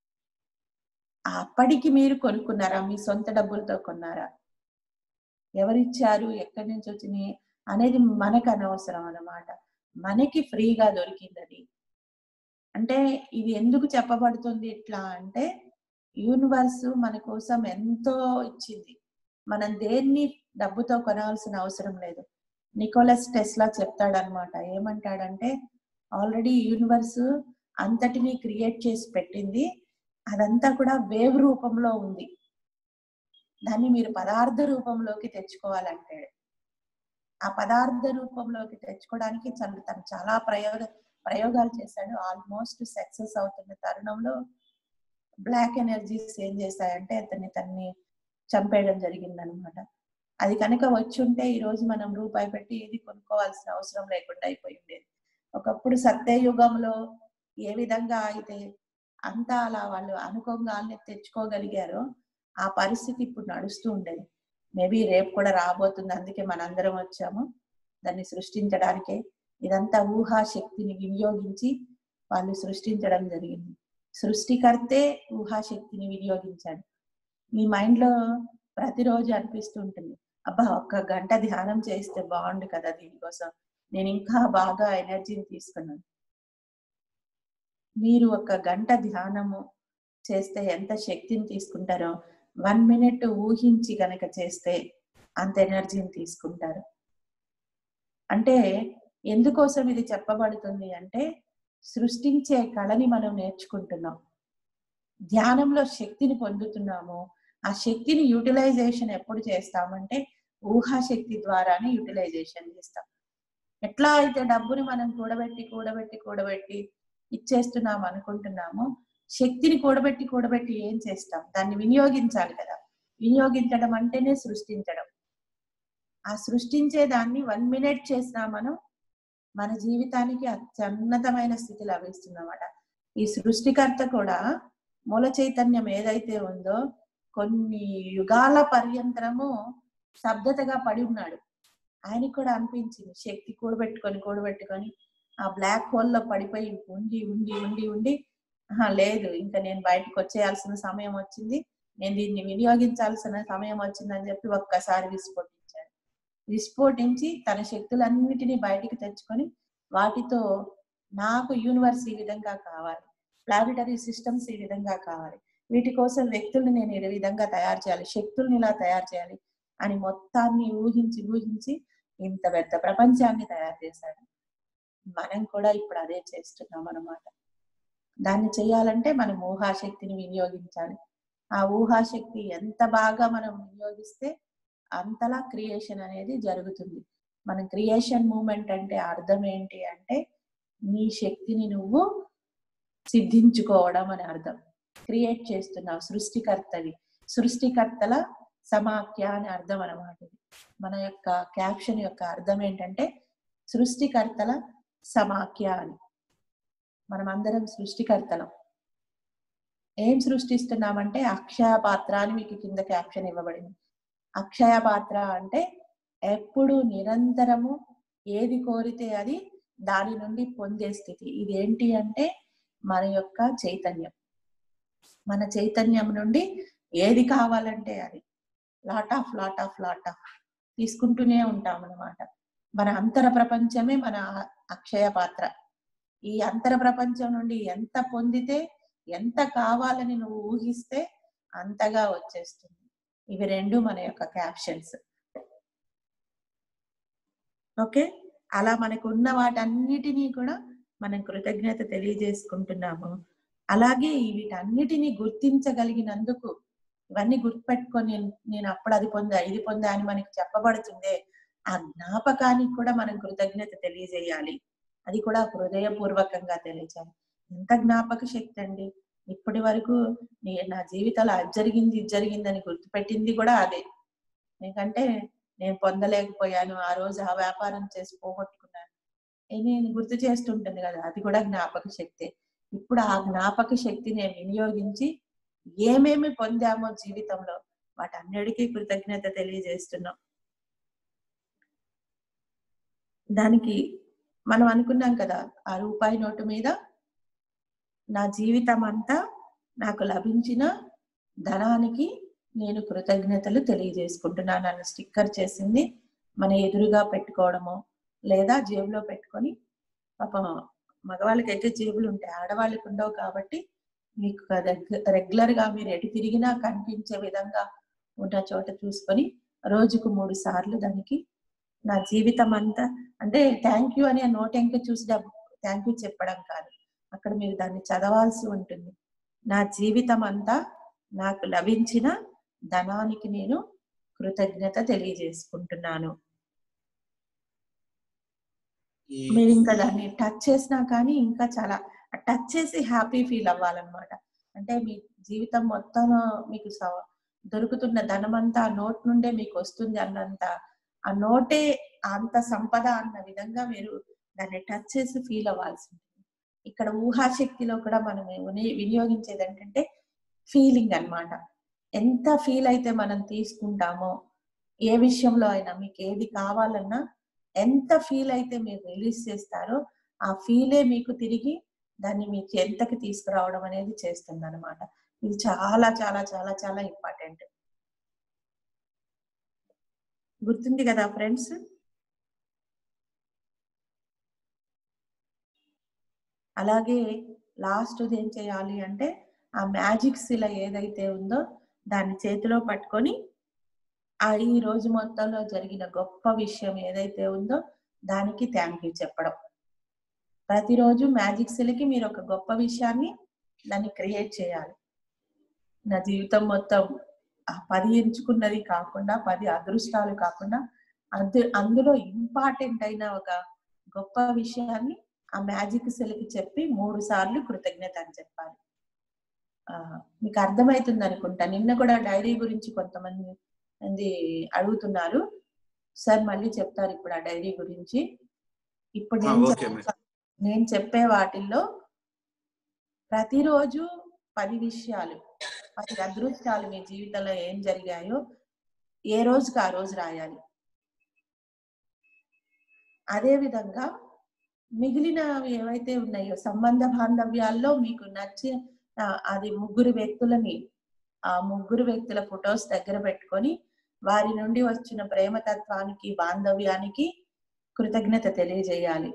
అప్పటికి మీరు కొనుక్కున్నారా మీ సొంత డబ్బులతో కొన్నారా ఎవరిచ్చారు ఎక్కడి నుంచి వచ్చినాయి అనేది మనకు అనవసరం అన్నమాట మనకి ఫ్రీగా దొరికింది అది అంటే ఇది ఎందుకు చెప్పబడుతుంది ఇట్లా అంటే యూనివర్స్ మన కోసం ఎంతో ఇచ్చింది మనం దేన్ని డబ్బుతో కొనాల్సిన అవసరం లేదు నికోలస్ టెస్లా చెప్తాడనమాట ఏమంటాడంటే ఆల్రెడీ యూనివర్స్ అంతటిని క్రియేట్ చేసి పెట్టింది అదంతా కూడా వేవ్ రూపంలో ఉంది దాన్ని మీరు పదార్థ రూపంలోకి తెచ్చుకోవాలంటాడు ఆ పదార్థ రూపంలోకి తెచ్చుకోవడానికి తను చాలా ప్రయోగ ప్రయోగాలు చేశాడు ఆల్మోస్ట్ సక్సెస్ అవుతున్న తరుణంలో బ్లాక్ ఎనర్జీస్ ఏం చేశాయంటే అతన్ని తన్ని చంపేయడం జరిగిందనమాట అది కనుక వచ్చుంటే ఈ రోజు మనం రూపాయి పెట్టి ఏది కొనుక్కోవాల్సిన అవసరం లేకుండా అయిపోయి ఉండేది ఒకప్పుడు సత్యయుగంలో ఏ విధంగా అయితే అంతా అలా వాళ్ళు అనుకోగానే తెచ్చుకోగలిగారో ఆ పరిస్థితి ఇప్పుడు నడుస్తూ ఉండేది మేబీ రేపు కూడా రాబోతుంది అందుకే మనందరం వచ్చాము దాన్ని సృష్టించడానికే ఇదంతా ఊహా శక్తిని వినియోగించి వాళ్ళు సృష్టించడం జరిగింది సృష్టికర్తే ఊహాశక్తిని వినియోగించాడు మీ మైండ్ లో ప్రతిరోజు అనిపిస్తూ ఉంటుంది అబ్బా ఒక్క గంట ధ్యానం చేస్తే బాగుండు కదా దీనికోసం నేను ఇంకా బాగా ఎనర్జీని తీసుకున్నాను మీరు ఒక గంట ధ్యానము చేస్తే ఎంత శక్తిని తీసుకుంటారో వన్ మినిట్ ఊహించి గనక చేస్తే అంత ఎనర్జీని తీసుకుంటారు అంటే ఎందుకోసం ఇది చెప్పబడుతుంది అంటే సృష్టించే కళని మనం నేర్చుకుంటున్నాం ధ్యానంలో శక్తిని పొందుతున్నాము ఆ శక్తిని యూటిలైజేషన్ ఎప్పుడు చేస్తామంటే ఊహాశక్తి ద్వారానే యూటిలైజేషన్ చేస్తాం ఎట్లా అయితే డబ్బుని మనం కూడబెట్టి కూడబెట్టి కూడబెట్టి ఇచ్చేస్తున్నాం అనుకుంటున్నామో శక్తిని కూడబెట్టి కూడబెట్టి ఏం చేస్తాం దాన్ని వినియోగించాలి కదా వినియోగించడం అంటేనే సృష్టించడం ఆ సృష్టించే దాన్ని వన్ మినిట్ చేసినా మనం మన జీవితానికి అత్యున్నతమైన స్థితి లభిస్తుందన్నమాట ఈ సృష్టికర్త కూడా మూల చైతన్యం ఏదైతే ఉందో కొన్ని యుగాల పర్యంతరము శబ్దతగా పడి ఉన్నాడు ఆయనకి కూడా అనిపించింది శక్తి కూడబెట్టుకొని కూడబెట్టుకొని ఆ బ్లాక్ హోల్ లో పడిపోయి ఉండి ఉండి ఉండి ఉండి లేదు ఇంకా నేను బయటకు వచ్చేయాల్సిన సమయం వచ్చింది నేను దీన్ని వినియోగించాల్సిన సమయం వచ్చిందని చెప్పి ఒక్కసారి విస్ఫోటించాడు విస్ఫోటించి తన శక్తులన్నిటినీ బయటికి తెచ్చుకొని వాటితో నాకు యూనివర్స్ ఈ విధంగా కావాలి ప్లానిటరీ సిస్టమ్స్ ఈ విధంగా కావాలి వీటి కోసం వ్యక్తుల్ని నేను ఈ విధంగా తయారు చేయాలి శక్తుల్ని ఇలా తయారు చేయాలి అని మొత్తాన్ని ఊహించి ఊహించి ఇంత పెద్ద ప్రపంచాన్ని తయారు చేశాడు మనం కూడా ఇప్పుడు అదే చేస్తున్నాం అన్నమాట దాన్ని చేయాలంటే మనం ఊహాశక్తిని వినియోగించాలి ఆ ఊహాశక్తి ఎంత బాగా మనం వినియోగిస్తే అంతలా క్రియేషన్ అనేది జరుగుతుంది మనం క్రియేషన్ మూమెంట్ అంటే అర్థం ఏంటి అంటే నీ శక్తిని నువ్వు సిద్ధించుకోవడం అని అర్థం క్రియేట్ చేస్తున్నావు సృష్టికర్తవి సృష్టికర్తల సమాఖ్య అని అర్థం అన్నమాట ఇది మన యొక్క క్యాప్షన్ యొక్క అర్థం ఏంటంటే సృష్టికర్తల సమాఖ్య అని మనం అందరం సృష్టికర్తలం ఏం సృష్టిస్తున్నామంటే అక్షయ పాత్ర అని మీకు కింద క్యాప్షన్ ఇవ్వబడింది అక్షయ పాత్ర అంటే ఎప్పుడు నిరంతరము ఏది కోరితే అది దాని నుండి పొందే స్థితి ఇది ఏంటి అంటే మన యొక్క చైతన్యం మన చైతన్యం నుండి ఏది కావాలంటే అది lot of lot of lot of తీసుకుంటూనే ఉంటాం అన్నమాట మన అంతర ప్రపంచమే మన అక్షయ పాత్ర ఈ అంతర ప్రపంచం నుండి ఎంత పొందితే ఎంత కావాలని నువ్వు ఊహిస్తే అంతగా వచ్చేస్తుంది ఇవి రెండు మన యొక్క క్యాప్షన్స్ ఓకే అలా మనకు ఉన్న వాటన్నిటినీ కూడా మనం కృతజ్ఞత తెలియజేసుకుంటున్నాము అలాగే వీటన్నిటినీ గుర్తించగలిగినందుకు ఇవన్నీ గుర్తుపెట్టుకొని నేను నేను అప్పుడు అది పొందా ఇది పొందా అని మనకి చెప్పబడుతుందే ఆ జ్ఞాపకానికి కూడా మనం కృతజ్ఞత తెలియజేయాలి అది కూడా హృదయపూర్వకంగా తెలియజేయాలి ఎంత జ్ఞాపక శక్తి అండి ఇప్పటి వరకు నే- నా జీవితంలో అది జరిగింది ఇది జరిగిందని గుర్తుపెట్టింది కూడా అదే ఎందుకంటే నేను పొందలేకపోయాను ఆ రోజు ఆ వ్యాపారం చేసి పోగొట్టుకున్నాను ఏ నేను గుర్తు చేస్తుంటుంది కదా అది కూడా జ్ఞాపక శక్తి ఇప్పుడు ఆ జ్ఞాపక శక్తిని వినియోగించి ఏమేమి పొందామో జీవితంలో వాటన్నిటికీ కృతజ్ఞత తెలియజేస్తున్నాం దానికి మనం అనుకున్నాం కదా ఆ రూపాయి నోటు మీద నా జీవితం అంతా నాకు లభించిన ధనానికి నేను కృతజ్ఞతలు తెలియజేసుకుంటున్నాను అన్న స్టిక్కర్ చేసింది మన ఎదురుగా పెట్టుకోవడము లేదా జేబులో పెట్టుకొని పాపం మగవాళ్ళకైతే జేబులు ఉంటాయి ఆడవాళ్ళకి ఉండవు కాబట్టి మీకు రెగ్యులర్ గా మీరు ఎటు తిరిగినా కనిపించే విధంగా ఉన్న చోట చూసుకొని రోజుకు మూడు సార్లు దానికి నా జీవితం అంతా అంటే థ్యాంక్ యూ అనే నోట్ ఎంక చూసి థ్యాంక్ యూ చెప్పడం కాదు అక్కడ మీరు దాన్ని చదవాల్సి ఉంటుంది నా జీవితం అంతా నాకు లభించిన ధనానికి నేను కృతజ్ఞత తెలియజేసుకుంటున్నాను ఈ మీరు ఇంకా దాన్ని టచ్ చేసినా కానీ ఇంకా చాలా టచ్ చేసి హ్యాపీ ఫీల్ అవ్వాలన్నమాట అంటే మీ జీవితం మొత్తం మీకు స- దొరుకుతున్న ధనమంతా ఆ నోట్ నుండే మీకు వస్తుంది అన్నంత ఆ నోటే అంత సంపద అన్న విధంగా మీరు దాన్ని టచ్ చేసి ఫీల్ అవ్వాల్సి ఉంటుంది ఇక్కడ ఊహాశక్తిలో కూడా మనం విని- వినియోగించేది ఏంటంటే ఫీలింగ్ అన్నమాట ఎంత ఫీల్ అయితే మనం తీసుకుంటామో ఏ విషయంలో అయినా మీకు ఏది కావాలన్నా ఎంత ఫీల్ అయితే మీరు రిలీజ్ చేస్తారో ఆ ఫీలే మీకు తిరిగి దాన్ని మీ చెంతకి తీసుకురావడం అనేది చేస్తుంది అనమాట ఇది చాలా చాలా చాలా చాలా ఇంపార్టెంట్ గుర్తుంది కదా ఫ్రెండ్స్ అలాగే లాస్ట్ ఏం చేయాలి అంటే ఆ మ్యాజిక్ శిల ఏదైతే ఉందో దాన్ని చేతిలో పట్టుకొని ఆ ఈ రోజు మొత్తంలో జరిగిన గొప్ప విషయం ఏదైతే ఉందో దానికి థ్యాంక్ యూ చెప్పడం ప్రతిరోజు మ్యాజిక్ శిలకి మీరు ఒక గొప్ప విషయాన్ని దాన్ని క్రియేట్ చేయాలి నా జీవితం మొత్తం ఆ పది ఎంచుకున్నది కాకుండా పది అదృష్టాలు కాకుండా అందు అందులో ఇంపార్టెంట్ అయిన ఒక గొప్ప విషయాన్ని ఆ మ్యాజిక్ సెల్కి చెప్పి మూడు సార్లు కృతజ్ఞత అని చెప్పాలి ఆ మీకు అర్థమవుతుంది అనుకుంటా నిన్న కూడా డైరీ గురించి కొంతమంది మంది అడుగుతున్నారు సార్ మళ్ళీ చెప్తారు ఇప్పుడు ఆ డైరీ గురించి ఇప్పుడు ఆ, నేను ఓకే చెప్తా- నేను చెప్పే వాటిల్లో ప్రతిరోజు పది విషయాలు పది అదృష్టాలు మీ జీవితంలో ఏం జరిగాయో ఏ రోజుకి ఆ రోజు రాయాలి అదే విధంగా మిగిలిన ఏవైతే ఉన్నాయో సంబంధ బాంధవ్యాల్లో మీకు నచ్చి ఆ, అది ముగ్గురు వ్యక్తులని ఆ ముగ్గురు వ్యక్తుల ఫొటోస్ దగ్గర పెట్టుకొని వారి నుండి వచ్చిన ప్రేమతత్వానికి బాంధవ్యానికి కృతజ్ఞత తెలియజేయాలి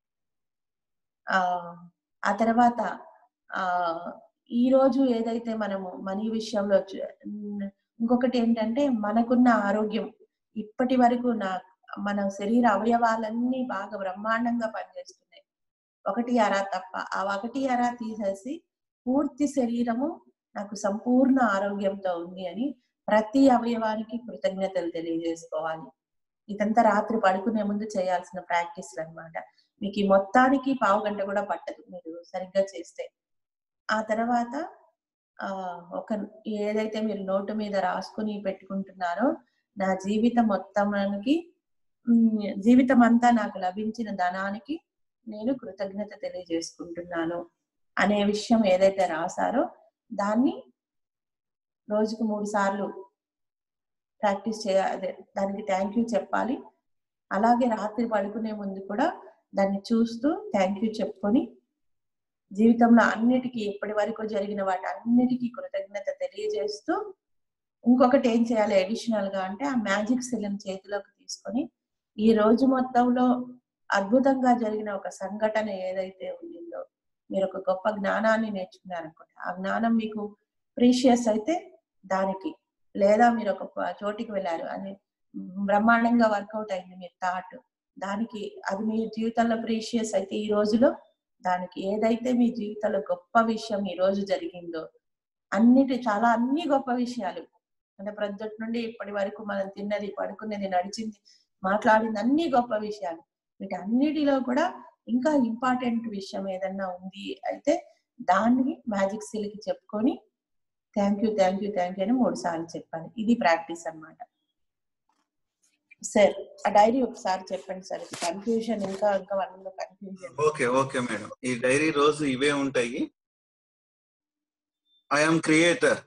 ఆ ఆ తర్వాత ఆ ఈ రోజు ఏదైతే మనము మనీ విషయంలో చ- ఉమ్, ఇంకొకటి ఏంటంటే మనకున్న ఆరోగ్యం ఇప్పటి వరకు నా మన శరీర అవయవాలన్నీ బాగా బ్రహ్మాండంగా పనిచేస్తున్నాయి ఒకటి అరా తప్ప ఆ ఒకటి అరా తీసేసి పూర్తి శరీరము నాకు సంపూర్ణ ఆరోగ్యంతో ఉంది అని ప్రతి అవయవానికి కృతజ్ఞతలు తెలియజేసుకోవాలి ఇదంతా రాత్రి పడుకునే ముందు చేయాల్సిన ప్రాక్టీస్లు అన్నమాట మీకు ఈ మొత్తానికి పావు గంట కూడా పట్టదు మీరు సరిగ్గా చేస్తే ఆ తర్వాత ఆ ఒక ఏదైతే మీరు నోటు మీద రాసుకుని పెట్టుకుంటున్నారో నా జీవితం మొత్తానికి ఉమ్, జీవితం అంతా నాకు లభించిన ధనానికి నేను కృతజ్ఞత తెలియజేసుకుంటున్నాను అనే విషయం ఏదైతే రాశారో దాన్ని రోజుకు మూడు సార్లు ప్రాక్టీస్ చేయ అదే దానికి థ్యాంక్ యూ చెప్పాలి అలాగే రాత్రి పడుకునే ముందు కూడా దాన్ని చూస్తూ థ్యాంక్ యూ చెప్పుకొని జీవితంలో అన్నిటికీ ఇప్పటి వరకు జరిగిన వాటి అన్నిటికీ కృతజ్ఞత తెలియజేస్తూ ఇంకొకటి ఏం చేయాలి అడిషనల్ గా అంటే ఆ మ్యాజిక్ సిలం చేతిలోకి తీసుకొని ఈ రోజు మొత్తంలో అద్భుతంగా జరిగిన ఒక సంఘటన ఏదైతే ఉండిందో మీరు ఒక గొప్ప జ్ఞానాన్ని నేర్చుకున్నారనుకోండి ఆ జ్ఞానం మీకు ప్రీషియస్ అయితే దానికి లేదా మీరు ఒక ప- చోటికి వెళ్ళారు అని బ్రహ్మాండంగా వర్కౌట్ అయింది మీ థాట్ దానికి అది మీ జీవితంలో ప్రీషియస్ అయితే ఈ రోజులో దానికి ఏదైతే మీ జీవితంలో గొప్ప విషయం ఈ రోజు జరిగిందో అన్నిటి చాలా అన్ని గొప్ప విషయాలు అంటే ప్రొద్దుటి నుండి ఇప్పటి వరకు మనం తిన్నది పడుకున్నది నడిచింది మాట్లాడింది అన్ని గొప్ప విషయాలు వీటన్నిటిలో కూడా ఇంకా ఇంపార్టెంట్ విషయం ఏదన్నా ఉంది అయితే దాన్ని మ్యాజిక్ సిల్కి చెప్పుకొని thank you thank you thank you అని మూడు సార్లు చెప్పాలి ఇది ప్రాక్టీస్ అన్నమాట సార్ ఆ డైరీ ఒకసారి చెప్పండి సార్ కన్ఫ్యూజన్ ఇంకా ఇంకా వాళ్ళలో కన్ఫ్యూజన్ ఓకే ఓకే మేడం ఈ డైరీ రోజు ఇవే ఉంటాయి I'm creator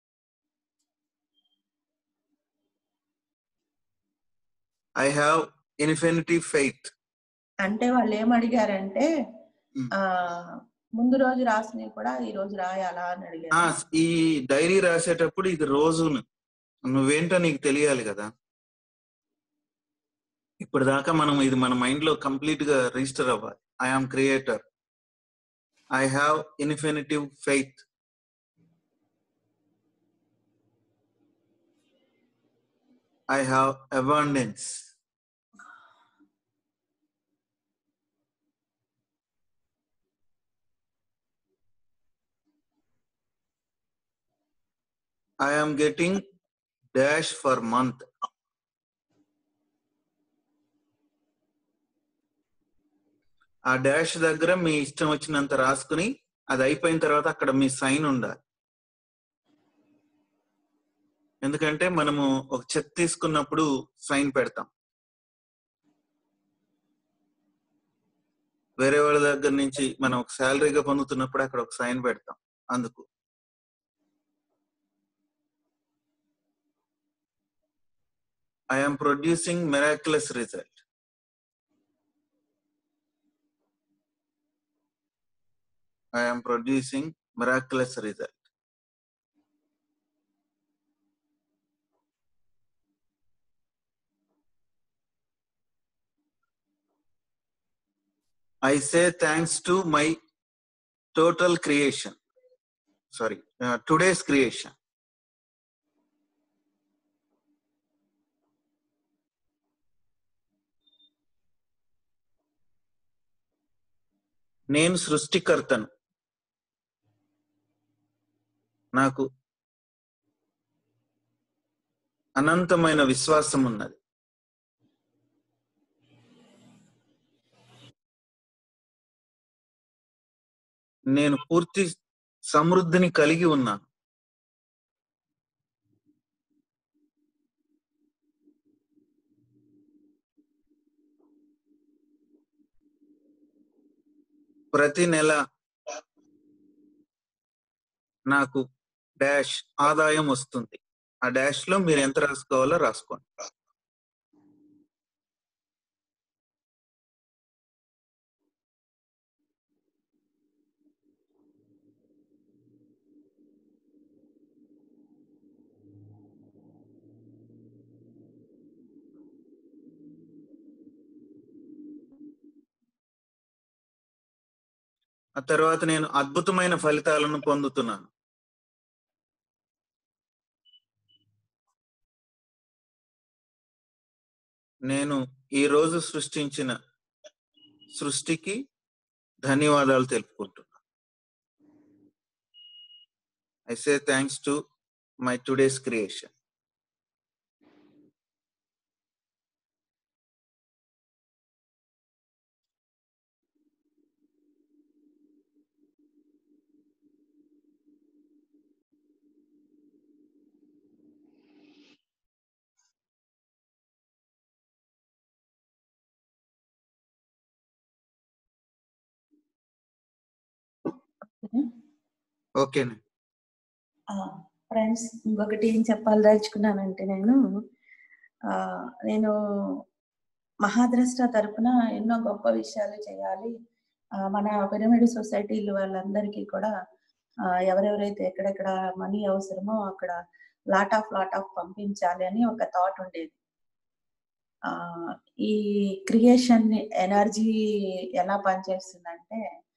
I have infinity faith అంటే వాళ్ళు ఏం అడిగారంటే మ్. ఆ ముందు రోజు రాసినవి కూడా ఈ రోజు రాయాలా అని అడిగారు ఈ డైరీ రాసేటప్పుడు ఇది రోజు నువ్వేంటో నీకు తెలియాలి కదా ఇప్పుడు దాకా మనం ఇది మన మైండ్ లో కంప్లీట్ గా రిజిస్టర్ అవ్వాలి I am creator I have infinitive faith I have abundance I am getting dash for month. ఆ డాష్ దగ్గర మీ ఇష్టం వచ్చినంత రాసుకుని అది అయిపోయిన తర్వాత అక్కడ మీ సైన్ ఉండాలి ఎందుకంటే మనము ఒక చెక్ తీసుకున్నప్పుడు సైన్ పెడతాం వేరే వాళ్ళ దగ్గర నుంచి మనం ఒక శాలరీగా పొందుతున్నప్పుడు అక్కడ ఒక సైన్ పెడతాం అందుకు I am producing miraculous result. I am producing miraculous result. I say thanks to my total creation. Sorry, uh, today's creation. నేను సృష్టికర్తను నాకు అనంతమైన విశ్వాసం ఉన్నది నేను పూర్తి సమృద్ధిని కలిగి ఉన్నాను ప్రతి నెల నాకు డాష్ ఆదాయం వస్తుంది ఆ డాష్ లో మీరు ఎంత రాసుకోవాలో రాసుకోండి ఆ తర్వాత నేను అద్భుతమైన ఫలితాలను పొందుతున్నాను నేను ఈ రోజు సృష్టించిన సృష్టికి ధన్యవాదాలు తెలుపుకుంటున్నాను I say thanks to my today's creation ఓకేనా ఫ్రెండ్స్ ఇంకొకటి ఏం చెప్పాలదలుచుకున్నానంటే నేను ఆ నేను మహాద్రష్ట తరపున ఎన్నో గొప్ప విషయాలు చేయాలి ఆ, మన పిరమిడ్ సొసైటీలు వాళ్ళందరికీ కూడా ఆ, ఎవరెవరైతే ఎక్కడెక్కడ మనీ అవసరమో అక్కడ లాట్ ఆఫ్ లాట్ ఆఫ్ పంపించాలి అని ఒక థాట్ ఉండేది ఆ ఈ క్రియేషన్ ఎనర్జీ ఎలా పనిచేస్తుందంటే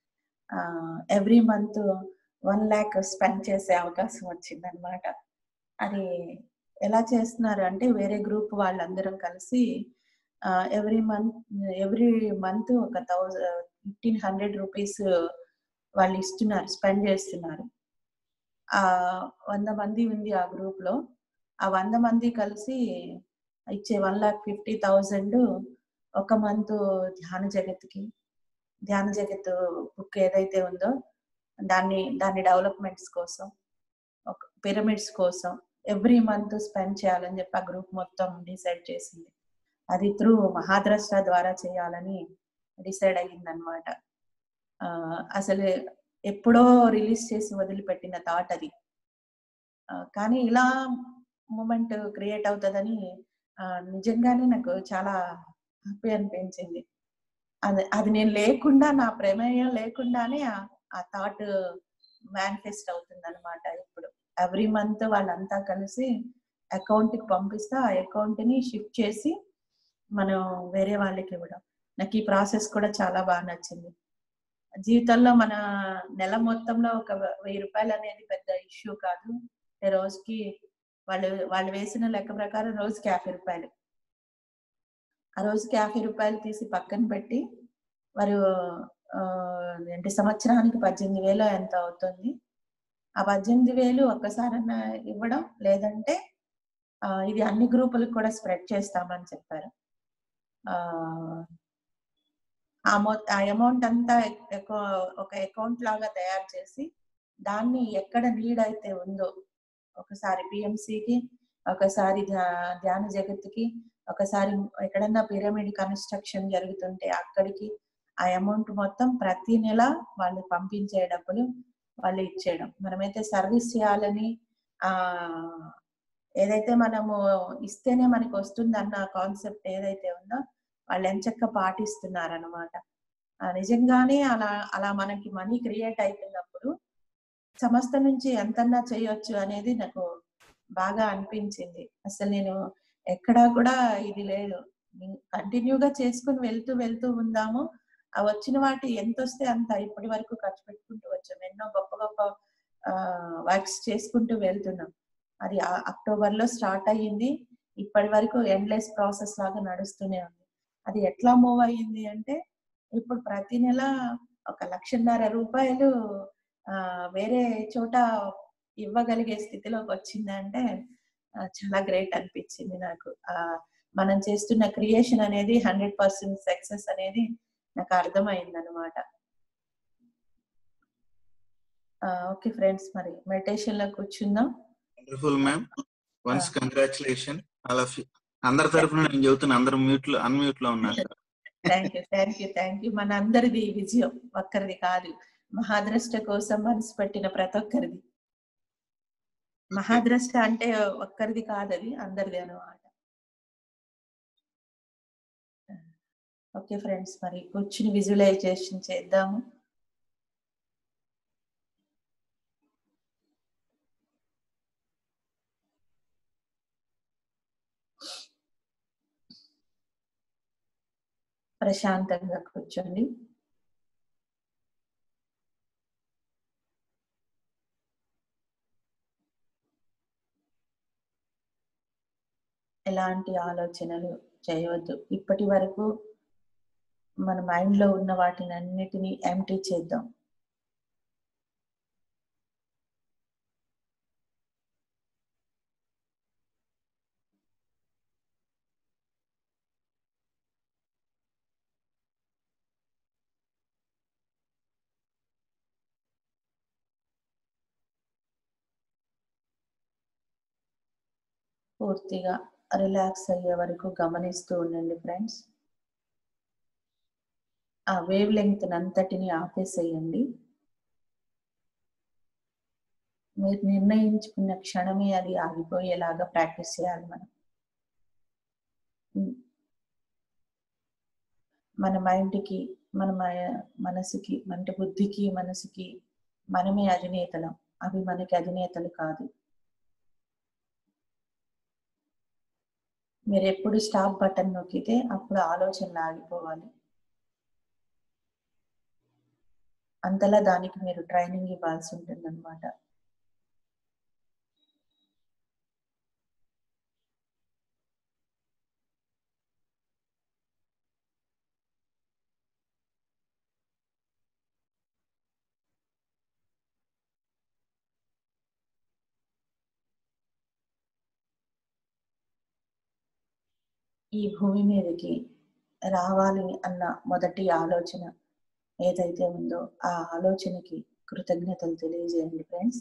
every month one lakh spend చేసే అవకాశం వచ్చింది అనమాట అది ఎలా చేస్తున్నారు అంటే వేరే గ్రూప్ వాళ్ళందరం కలిసి ఎవ్రీ మంత్ ఎవ్రీ మంత్ ఒక థౌజండ్ ఫిఫ్టీన్ హండ్రెడ్ రూపీస్ వాళ్ళు ఇస్తున్నారు స్పెండ్ చేస్తున్నారు ఆ వంద మంది ఉంది ఆ గ్రూప్ లో ఆ వంద మంది కలిసి ఇచ్చే వన్ లాక్ ఫిఫ్టీ థౌజండ్ ఒక మంత్ ధ్యాన జగత్కి ధ్యాన జగత్ బుక్ ఏదైతే ఉందో దాన్ని దాని డెవలప్మెంట్స్ కోసం ఒక పిరమిడ్స్ కోసం ఎవ్రీ మంత్ స్పెండ్ చేయాలని చెప్పి ఆ గ్రూప్ మొత్తం డిసైడ్ చేసింది అది త్రూ మహాద్రష్ట ద్వారా చేయాలని డిసైడ్ అయ్యిందనమాట అసలు ఎప్పుడో రిలీజ్ చేసి వదిలిపెట్టిన థాట్ అది ఆ, కానీ ఇలా మూమెంట్ క్రియేట్ అవుతుందని ఆ, నిజంగానే నాకు చాలా హ్యాపీ అనిపించింది అది అది నేను లేకుండా నా ప్రమేయం లేకుండానే ఆ- ఆ థాట్ మేనిఫెస్ట్ అవుతుంది అనమాట ఇప్పుడు ఎవ్రీ మంత్ వాళ్ళంతా కలిసి అకౌంట్ కి పంపిస్తే ఆ అకౌంట్ ని షిఫ్ట్ చేసి మనం వేరే వాళ్ళకి ఇవ్వడం నాకు ఈ ప్రాసెస్ కూడా చాలా బాగా నచ్చింది జీవితంలో మన నెల మొత్తంలో ఒక వెయ్యి రూపాయలు అనేది పెద్ద ఇష్యూ కాదు అంటే రోజుకి వాళ్ళు వాళ్ళు వేసిన లెక్క ప్రకారం రోజుకి యాభై రూపాయలు ఆ రోజుకి యాభై రూపాయలు తీసి పక్కన పెట్టి వారు ఆ, అంటే సంవత్సరానికి పద్దెనిమిది వేలు ఎంత అవుతుంది ఆ పద్దెనిమిది వేలు ఒక్కసారన్నా ఇవ్వడం లేదంటే ఆ, ఇది అన్ని గ్రూపులకు కూడా స్ప్రెడ్ చేస్తామని చెప్పారు ఆ ఆ మొ ఆ అమౌంట్ అంతా ఎక- ఒక అకౌంట్ లాగా తయారు చేసి దాన్ని ఎక్కడ నీడ్ అయితే ఉందో ఒకసారి పిఎంసికి ఒకసారి ధ్యా- ధ్యాన జగత్తుకి ఒకసారి ఎక్కడన్నా పిరమిడ్ కన్స్ట్రక్షన్ జరుగుతుంటే అక్కడికి ఆ అమౌంట్ మొత్తం ప్రతి నెల వాళ్ళు పంపించే డబ్బులు వాళ్ళు ఇచ్చేయడం మనమైతే సర్వీస్ చేయాలని ఆ ఏదైతే మనము ఇస్తేనే మనకి వస్తుంది అన్న కాన్సెప్ట్ ఏదైతే ఉందో వాళ్ళు ఎంచక్క పాటిస్తున్నారనమాట నిజంగానే అలా అలా మనకి మనీ క్రియేట్ అవుతున్నప్పుడు సంస్థ నుంచి ఎంతన్నా చేయొచ్చు అనేది నాకు బాగా అనిపించింది అసలు నేను ఎక్కడా కూడా ఇది లేదు కంటిన్యూగా చేసుకుని వెళ్తూ వెళ్తూ ఉందాము ఆ వచ్చిన వాటి ఎంత వస్తే అంత ఇప్పటి వరకు ఖర్చు పెట్టుకుంటూ వచ్చాం ఎన్నో గొప్ప గొప్ప వర్క్స్ చేసుకుంటూ వెళ్తున్నాం అది ఆ- అక్టోబర్ లో స్టార్ట్ అయ్యింది ఇప్పటి వరకు ఎండ్లెస్ ప్రాసెస్ లాగా నడుస్తూనే ఉంది అది ఎట్లా మూవ్ అయ్యింది అంటే ఇప్పుడు ప్రతి నెల ఒక లక్షన్నర రూపాయలు ఆ వేరే చోట ఇవ్వగలిగే స్థితిలోకి వచ్చిందంటే ఆ, చాలా గ్రేట్ అనిపించింది నాకు ఆ మనం చేస్తున్న క్రియేషన్ అనేది హండ్రెడ్ పర్సెంట్ సక్సెస్ అనేది నాకు అర్థమైంది అనమాట ఓకే ఫ్రెండ్స్ మరి మెడిటేషన్ లో కూర్చుందాం wonderful ma'am once congratulation all of అందరి తరఫున నేను చెబుతున్నా అందరూ మ్యూట్ లో అన్మ్యూట్ లో ఉన్నారు thank you thank you thank you మన అందరిది విజయం ఒక్కరిది కాదు మహాద్రష్ట కోసం మనసు పెట్టిన ప్రతి ఒక్కరిది మహాద్రష్ట అంటే ఒక్కరిది కాదు అది అందరిది అనమాట ఓకే ఫ్రెండ్స్ మరి కూర్చుని విజువలైజేషన్ చేద్దాము ప్రశాంతంగా కూర్చోండి ఎలాంటి ఆలోచనలు చేయవద్దు ఇప్పటి వరకు మన మైండ్ లో ఉన్న వాటిని అన్నిటినీ ఎంటీ చేద్దాం పూర్తిగా రిలాక్స్ అయ్యే వరకు గమనిస్తూ ఉండండి ఫ్రెండ్స్ ఆ వేవ్ లెంగ్త్ అంతటిని ఆపేసేయండి మీరు నిర్ణయించుకున్న క్షణమే అది ఆగిపోయేలాగా ప్రాక్టీస్ చేయాలి మనం మన మైండ్కి మన మనసుకి అంటే బుద్ధికి మనసుకి మనమే అధినేతలం అవి మనకి అధినేతలు కాదు మీరు ఎప్పుడు స్టాప్ బటన్ నొక్కితే అప్పుడు ఆలోచనలు ఆగిపోవాలి అంతలా దానికి మీరు ట్రైనింగ్ ఇవ్వాల్సి ఉంటుంది అనమాట ఈ భూమి మీదకి రావాలి అన్న మొదటి ఆలోచన ఏదైతే ఉందో ఆ ఆలోచనకి కృతజ్ఞతలు తెలియజేయండి ఫ్రెండ్స్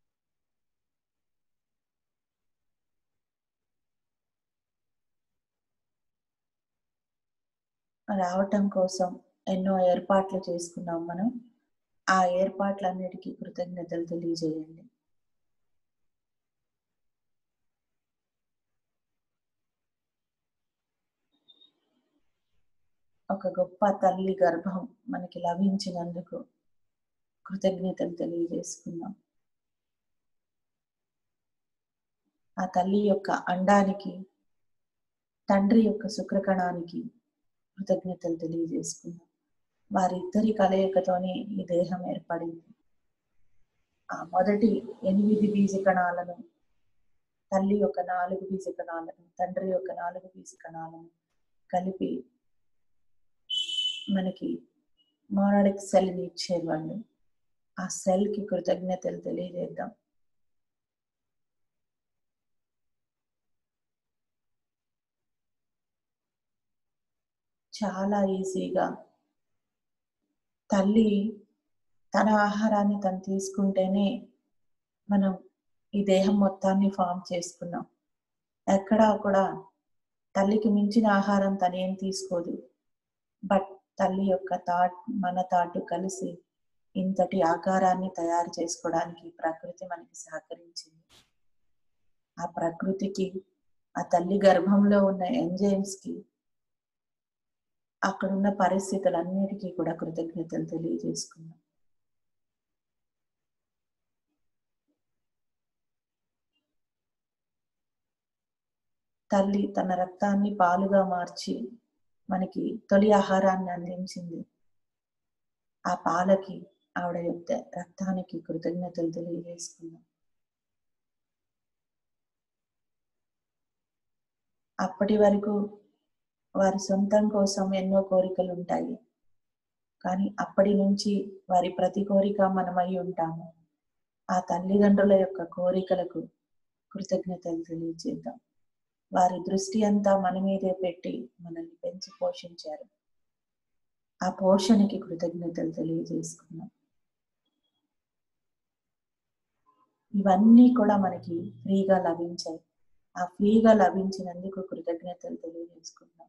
రావటం కోసం ఎన్నో ఏర్పాట్లు చేసుకున్నాం మనం ఆ ఏర్పాట్లన్నిటికీ కృతజ్ఞతలు తెలియజేయండి ఒక గొప్ప తల్లి గర్భం మనకి లభించినందుకు కృతజ్ఞతలు తెలియజేసుకున్నాం ఆ తల్లి యొక్క అండానికి తండ్రి యొక్క శుక్రకణానికి కృతజ్ఞతలు తెలియజేసుకున్నాం వారిద్దరి కలయికతోనే ఈ దేహం ఏర్పడింది ఆ మొదటి ఎనిమిది బీజ కణాలను తల్లి యొక్క నాలుగు బీజ కణాలను తండ్రి యొక్క నాలుగు బీజ కణాలను కలిపి మనకి మోనాడిక్ సెల్ని ఇచ్చేవాళ్ళు వాళ్ళు ఆ సెల్కి కృతజ్ఞతలు తెలియజేద్దాం చాలా ఈజీగా తల్లి తన ఆహారాన్ని తను తీసుకుంటేనే మనం ఈ దేహం మొత్తాన్ని ఫామ్ చేసుకున్నాం ఎక్కడా కూడా తల్లికి మించిన ఆహారం తనేం తీసుకోదు బట్ తల్లి యొక్క థాట్ మన థాట్ కలిసి ఇంతటి ఆకారాన్ని తయారు చేసుకోవడానికి ప్రకృతి మనకి సహకరించింది ఆ ప్రకృతికి ఆ తల్లి గర్భంలో ఉన్న ఎంజైమ్స్ కి అక్కడున్న పరిస్థితులన్నిటికీ కూడా కృతజ్ఞతలు తెలియజేసుకున్నాం తల్లి తన రక్తాన్ని పాలుగా మార్చి మనకి తొలి ఆహారాన్ని అందించింది ఆ పాలకి ఆవిడ యొక్క రక్తానికి కృతజ్ఞతలు తెలియజేసుకున్నాం అప్పటి వరకు వారి సొంతం కోసం ఎన్నో కోరికలు ఉంటాయి కానీ అప్పటి నుంచి వారి ప్రతి కోరిక మనమై ఉంటాము ఆ తల్లిదండ్రుల యొక్క కోరికలకు కృతజ్ఞతలు తెలియజేద్దాం వారి దృష్టి అంతా మన మీదే పెట్టి మనల్ని పెంచి పోషించారు ఆ పోషణకి కృతజ్ఞతలు తెలియజేసుకున్నాం ఇవన్నీ కూడా మనకి ఫ్రీగా లభించాయి ఆ ఫ్రీగా లభించినందుకు కృతజ్ఞతలు తెలియజేసుకున్నాం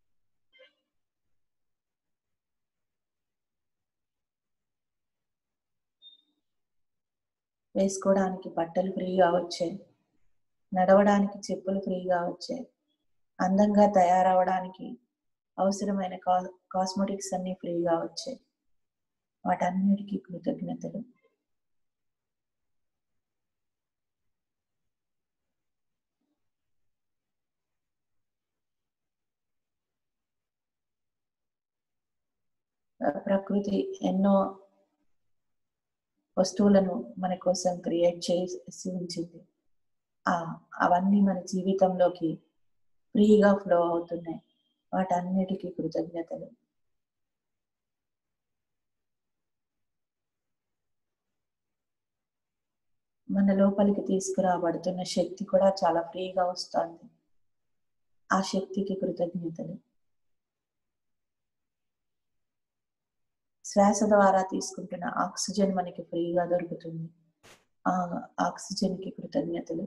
వేసుకోవడానికి బట్టలు ఫ్రీగా వచ్చాయి నడవడానికి చెప్పులు ఫ్రీగా వచ్చాయి అందంగా తయారవడానికి అవసరమైన కా కాస్మెటిక్స్ అన్ని ఫ్రీగా వచ్చాయి వాటన్నిటికీ కృతజ్ఞతలు ఆ, ప్రకృతి ఎన్నో వస్తువులను మన కోసం క్రియేట్ చేసి ఉంచింది ఆ అవన్నీ మన జీవితంలోకి ఫ్రీగా ఫ్లో అవుతున్నాయి వాటన్నిటికీ కృతజ్ఞతలు మన లోపలికి తీసుకురాబడుతున్న శక్తి కూడా చాలా ఫ్రీగా వస్తుంది ఆ శక్తికి కృతజ్ఞతలు శ్వాస ద్వారా తీసుకుంటున్న ఆక్సిజన్ మనకి ఫ్రీగా దొరుకుతుంది ఆ ఆక్సిజన్ కి కృతజ్ఞతలు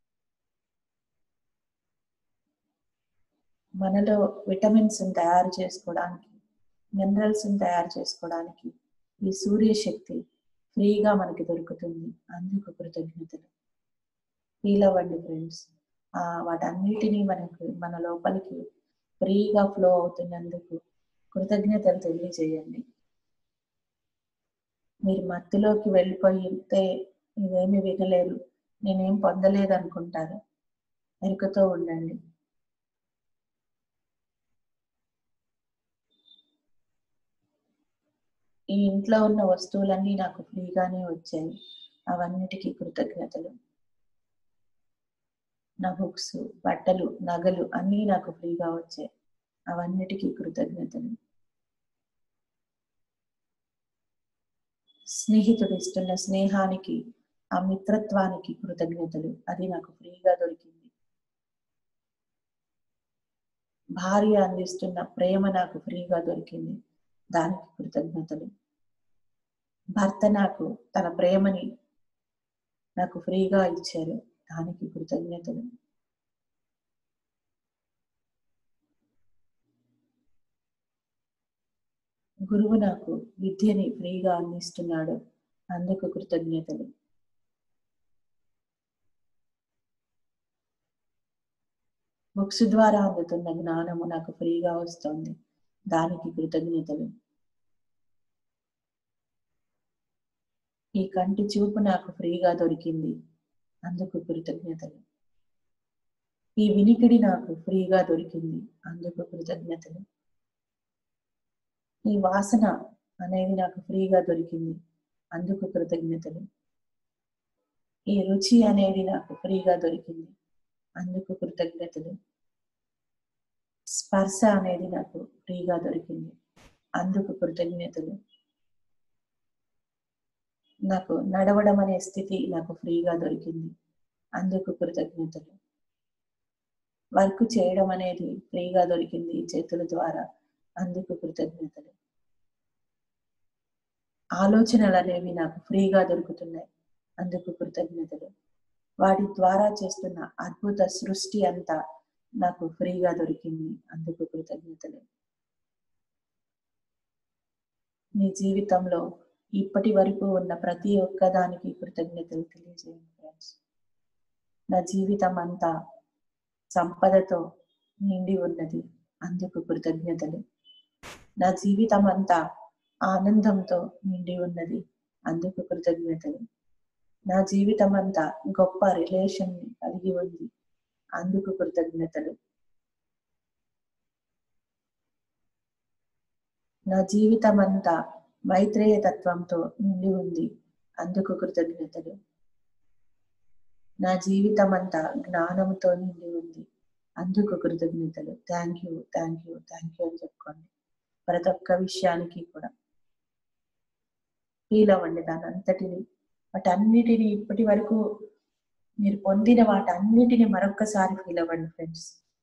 మనలో విటమిన్స్ తయారు చేసుకోవడానికి మినరల్స్ తయారు చేసుకోవడానికి ఈ సూర్యశక్తి ఫ్రీగా మనకి దొరుకుతుంది అందుకు కృతజ్ఞతలు ఫీల్ అవ్వండి ఫ్రెండ్స్ ఆ వాటన్నిటినీ మనకు మన లోపలికి ఫ్రీగా ఫ్లో అవుతున్నందుకు కృతజ్ఞతలు తెలియజేయండి మీరు మత్తులోకి వెళ్ళిపోయితే ఇవేమి వినలేరు నేనేం పొందలేదు అనుకుంటారు ఎరుకతో ఉండండి ఈ ఇంట్లో ఉన్న వస్తువులన్నీ నాకు ఫ్రీగానే వచ్చాయి అవన్నిటికీ కృతజ్ఞతలు నా బుక్స్ బట్టలు నగలు అన్నీ నాకు ఫ్రీగా వచ్చాయి అవన్నిటికీ కృతజ్ఞతలు స్నేహితుడు ఇస్తున్న స్నేహానికి ఆ మిత్రత్వానికి కృతజ్ఞతలు అది నాకు ఫ్రీగా దొరికింది భార్య అందిస్తున్న ప్రేమ నాకు ఫ్రీగా దొరికింది దానికి కృతజ్ఞతలు భర్త నాకు తన ప్రేమని నాకు ఫ్రీగా ఇచ్చారు దానికి కృతజ్ఞతలు గురువు నాకు విద్యని ఫ్రీగా అందిస్తున్నాడు అందుకు కృతజ్ఞతలు బుక్స్ ద్వారా అందుతున్న జ్ఞానము నాకు ఫ్రీగా వస్తుంది దానికి కృతజ్ఞతలు ఈ కంటి చూపు నాకు ఫ్రీగా దొరికింది అందుకు కృతజ్ఞతలు ఈ వినికిడి నాకు ఫ్రీగా దొరికింది అందుకు కృతజ్ఞతలు ఈ వాసన అనేది నాకు ఫ్రీగా దొరికింది అందుకు కృతజ్ఞతలు ఈ రుచి అనేది నాకు ఫ్రీగా దొరికింది అందుకు కృతజ్ఞతలు స్పర్శ అనేది నాకు ఫ్రీగా దొరికింది అందుకు కృతజ్ఞతలు నాకు నడవడం అనే స్థితి నాకు ఫ్రీగా దొరికింది అందుకు కృతజ్ఞతలు వర్క్ చేయడం అనేది ఫ్రీగా దొరికింది చేతుల ద్వారా అందుకు కృతజ్ఞతలు ఆలోచనలు అనేవి నాకు ఫ్రీగా దొరుకుతున్నాయి అందుకు కృతజ్ఞతలు వాటి ద్వారా చేస్తున్న అద్భుత సృష్టి అంతా నాకు ఫ్రీగా దొరికింది అందుకు కృతజ్ఞతలు మీ జీవితంలో ఇప్పటి వరకు ఉన్న ప్రతి ఒక్క దానికి కృతజ్ఞతలు తెలియజేయండి ఫ్రెండ్స్ నా జీవితం అంతా సంపదతో నిండి ఉన్నది అందుకు కృతజ్ఞతలు నా జీవితం అంతా ఆనందంతో నిండి ఉన్నది అందుకు కృతజ్ఞతలు నా జీవితం అంతా గొప్ప రిలేషన్ కలిగి ఉంది అందుకు కృతజ్ఞతలు నా జీవితం అంతా మైత్రేయ తత్వంతో నిండి ఉంది అందుకు కృతజ్ఞతలు నా జీవితం అంతా జ్ఞానంతో నిండి ఉంది అందుకు కృతజ్ఞతలు thank you thank you thank you అని చెప్పుకోండి ప్రతి ఒక్క విషయానికి కూడా ఫీల్ అవ్వండి దాని అంతటిని వాటన్నిటిని ఇప్పటి వరకు మీరు పొందిన వాటన్నిటిని మరొక్కసారి ఫీల్ అవ్వండి ఫ్రెండ్స్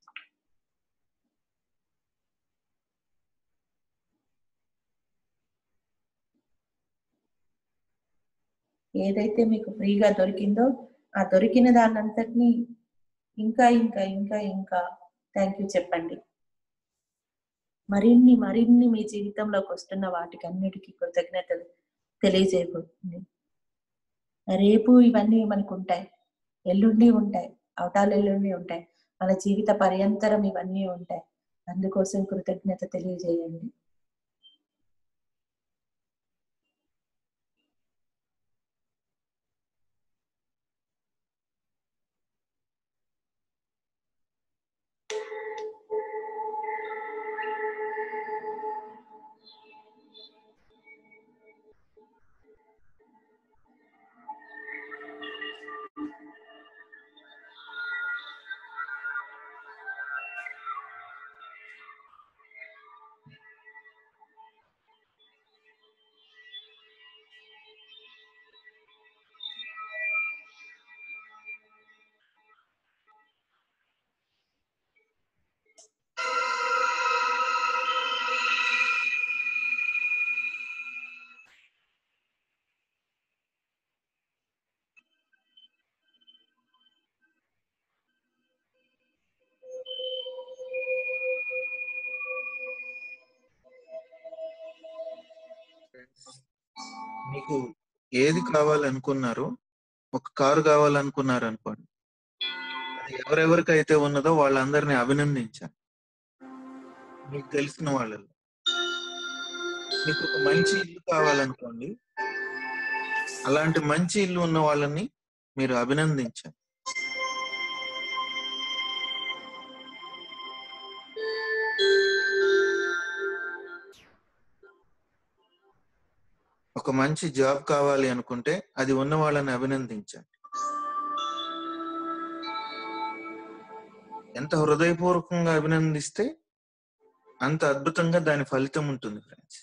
ఏదైతే మీకు ఫ్రీగా దొరికిందో ఆ దొరికిన దాన్నంతటిని ఇంకా ఇంకా ఇంకా ఇంకా థ్యాంక్ యూ చెప్పండి మరిన్ని మరిన్ని మీ జీవితంలోకి వస్తున్న వాటికి అన్నిటికీ కృతజ్ఞతలు తెలియజేయబోతుంది రేపు ఇవన్నీ మనకు ఉంటాయి ఎల్లుండి ఉంటాయి అవటాలు ఎల్లుండి ఉంటాయి మన జీవిత పర్యంతరం ఇవన్నీ ఉంటాయి అందుకోసం కృతజ్ఞత తెలియజేయండి మీకు ఏది కావాలనుకున్నారో ఒక కారు కావాలనుకున్నారు అనుకోండి అది ఎవరెవరికైతే ఉన్నదో వాళ్ళందరినీ అభినందించాలి మీకు తెలిసిన వాళ్ళలో మీకు ఒక మంచి ఇల్లు కావాలనుకోండి అలాంటి మంచి ఇల్లు ఉన్న వాళ్ళని మీరు అభినందించాలి ఒక మంచి జాబ్ కావాలి అనుకుంటే అది ఉన్న వాళ్ళని అభినందించండి ఎంత హృదయపూర్వకంగా అభినందిస్తే అంత అద్భుతంగా దాని ఫలితం ఉంటుంది ఫ్రెండ్స్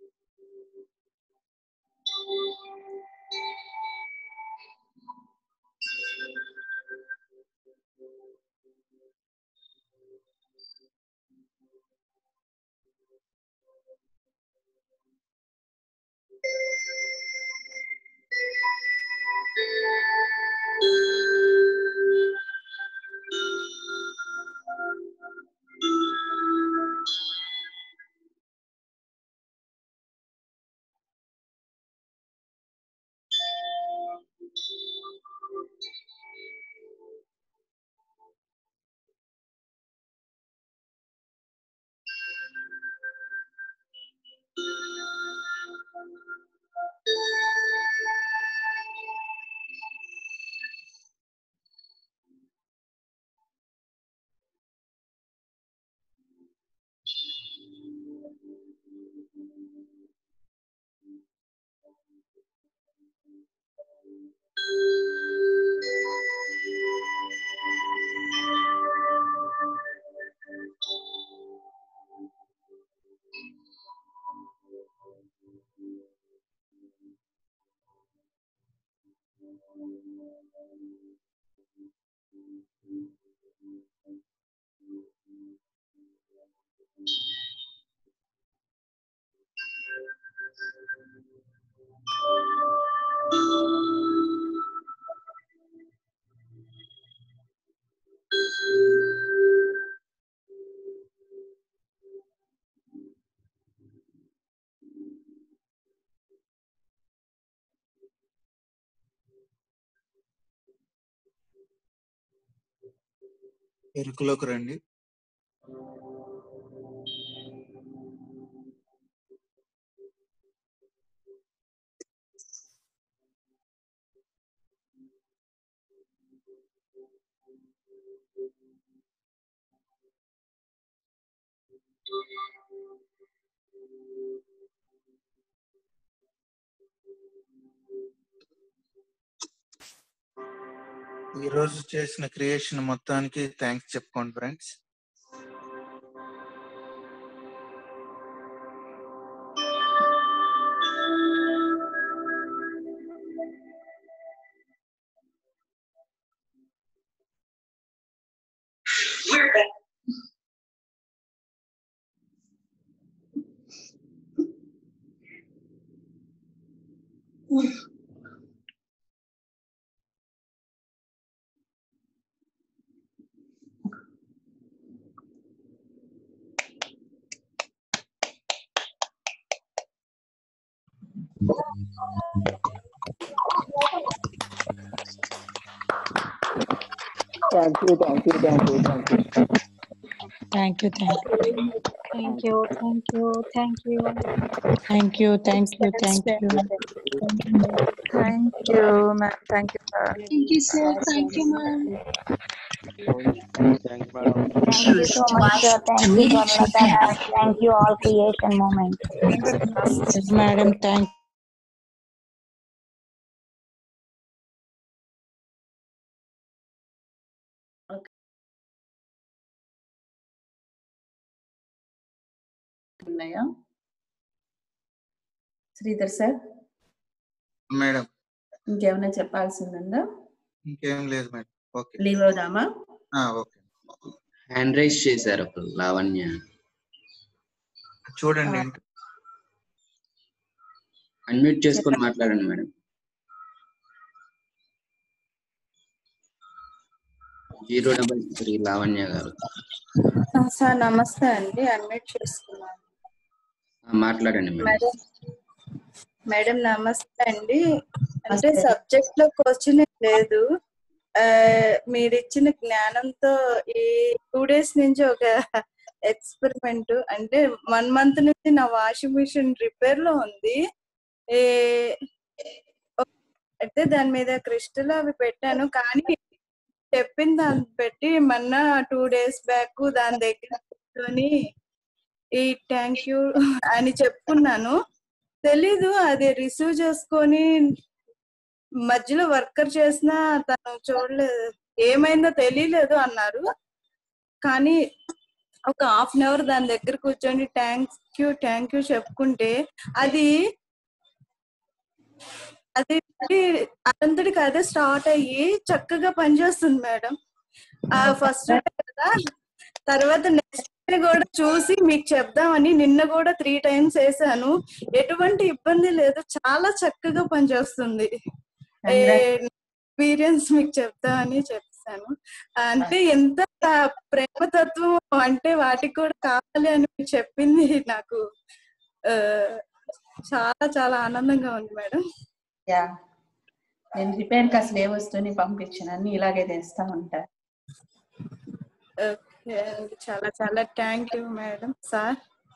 ఎరుకులోకి రండి ఈ రోజు చేసిన క్రియేషన్ మొత్తానికి థ్యాంక్స్ చెప్పుకోండి friends Thank you, thank you, thank you, thank you. Thank you, thank you. Thank you, thank you, thank you. Thank you, thank you, thank you. Thank you, ma'am. Thank you, sir. Thank you, sir. Thank you, ma'am. Thank you, madam. Thank you so much, sir. Thank you, Pamela ma'am. Thank you, all creation moment. Yes, madam, thank ఉన్నాయా Sridhar sir madam ఇంకేమైనా చెప్పాల్సిందందా ఇంకేం లేదు madam okay leave అవుదామా okay hand raise చేశారు అప్పుడు లావణ్య చూడండి ఆ. ఏంటి అన్మ్యూట్ చేసుకొని మాట్లాడండి madam zero double three Lavanya గారు సార్ నమస్తే అండి అడ్మిట్ చేసుకున్నాను ఆ, మాట్లాడండి మేడం మేడం మేడం నమస్తే అండి అంటే సబ్జెక్ట్ లో క్వశ్చన్ లేదు ఆ, మీరు ఇచ్చిన జ్ఞానంతో ఈ టూ డేస్ నుంచి ఒక ఎక్స్పెరిమెంట్ అంటే వన్ మంత్ నుంచి నా వాషింగ్ మిషన్ రిపేర్ లో ఉంది ఏ అయితే దాని మీద క్రిస్టల్ అవి పెట్టాను కానీ చెప్పిన దాన్ని పెట్టి మొన్న టూ డేస్ బ్యాక్ దాని దగ్గర కూర్చొని ఈ థ్యాంక్ యూ అని చెప్పుకున్నాను తెలీదు అది రిసీవ్ చేసుకొని మధ్యలో వర్కర్ చేసినా తను చూడలేదు ఏమైందో తెలియలేదు అన్నారు కానీ ఒక హాఫ్ అన్ అవర్ దాని దగ్గర కూర్చొని థ్యాంక్ యూ థ్యాంక్ యూ చెప్పుకుంటే అది అది అదంతటికి అదే స్టార్ట్ అయ్యి చక్కగా పనిచేస్తుంది మేడం ఆ ఫస్ట్ కదా తర్వాత నెక్స్ట్ డే కూడా చూసి మీకు చెప్దామని నిన్న కూడా త్రీ టైమ్స్ వేసాను ఎటువంటి ఇబ్బంది లేదు చాలా చక్కగా పనిచేస్తుంది ఎక్స్పీరియన్స్ మీకు చెప్దామని చెప్తాను అంటే ఎంత ప్రేమతత్వం అంటే వాటికి కూడా కావాలి అని మీరు చెప్పింది నాకు ఆ, చాలా చాలా ఆనందంగా ఉంది మేడం యా నేను రిపేర్ కి అసలు ఏ వస్తువుని పంపించాను అన్ని ఇలాగే తెస్తా ఉంటా ఓకే అండి. చాలా చాలా thank you madam sir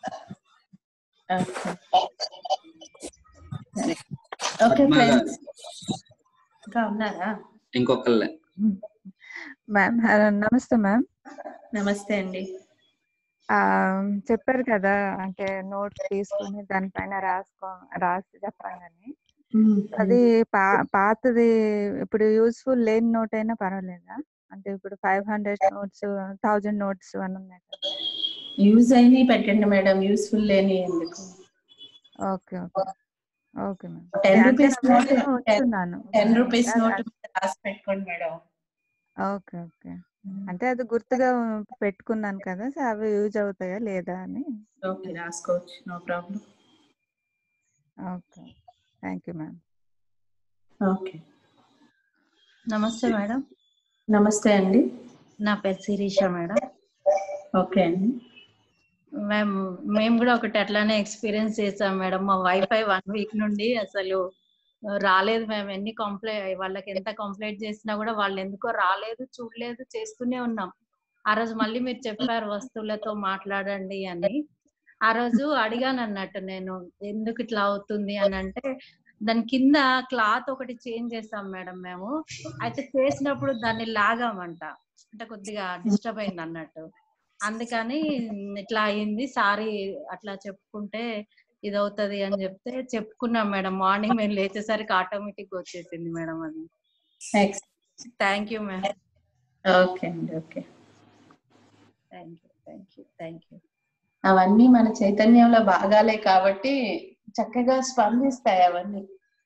okay Padma గారు ఫ్రెండ్స్ ఇంకా ఉన్నారా ఇంకొకళ్ళే మ్యామ్ హలో నమస్తే మ్యామ్ నమస్తే అండి ఆ, చెప్పారు కదా అంటే నోట్స్ తీసుకుని దానిపైన రాసుకో రాసి చెప్పాలని అది పా పాతది ఇప్పుడు యూస్ఫుల్ లేని నోట్ అయినా పర్వాలేదా అంటే ఇప్పుడు five hundred notes thousand notes అని ఉన్నాయి కదా యూజ్ అయినవి పెట్టండి మేడం యూస్ఫుల్ లేని ఎందుకు okay okay okay ma'am ten అంటే రూపీస్ నోట్ నేను ఉంచున్నాను టెన్ రూపీస్ అది- నోట్ రాసి పెట్టుకోండి మేడం ఓకే ఓకే అంటే అది గుర్తుగా పెట్టుకున్నాను కదా సో అవి యూజ్ అవుతాయా లేదా అని ఓకే రాసుకోవచ్చు no problem okay thank you ma'am okay నమస్తే మేడం నమస్తే అండి నా పేరు శిరీష మేడం ఓకే అండి మేము మేము కూడా ఒకటి అట్లానే ఎక్స్పీరియన్స్ చేసాం మేడం మా వైఫై వన్ వీక్ నుండి అసలు రాలేదు మేము ఎన్ని కంప్లైంట్ వాళ్ళకి ఎంత కంప్లైంట్ చేసినా కూడా వాళ్ళు ఎందుకో రాలేదు చూడలేదు చేస్తూనే ఉన్నాం ఆ రోజు మళ్ళీ మీరు చెప్పారు వస్తువులతో మాట్లాడండి అని ఆ రోజు అడిగాను అన్నట్టు నేను ఎందుకు ఇట్లా అవుతుంది అని అంటే దాని కింద క్లాత్ ఒకటి చేంజ్ చేసాం మేడం మేము అయితే చేసినప్పుడు దాన్ని లాగామంట అంటే కొద్దిగా డిస్టర్బ్ అయింది అన్నట్టు అందుకని ఇట్లా అయింది సారీ అట్లా చెప్పుకుంటే ఇది అవుతుంది అని చెప్తే చెప్పుకున్నాం మేడం మార్నింగ్ మేము లేచేసరికి ఆటోమేటిక్ వచ్చేసింది మేడం అది థ్యాంక్ యూ మేడం ఓకే అండి okay thank you thank you thank you అవన్నీ మన చైతన్యంలో భాగాలే కాబట్టి చక్కగా స్పందిస్తాయి అవన్నీ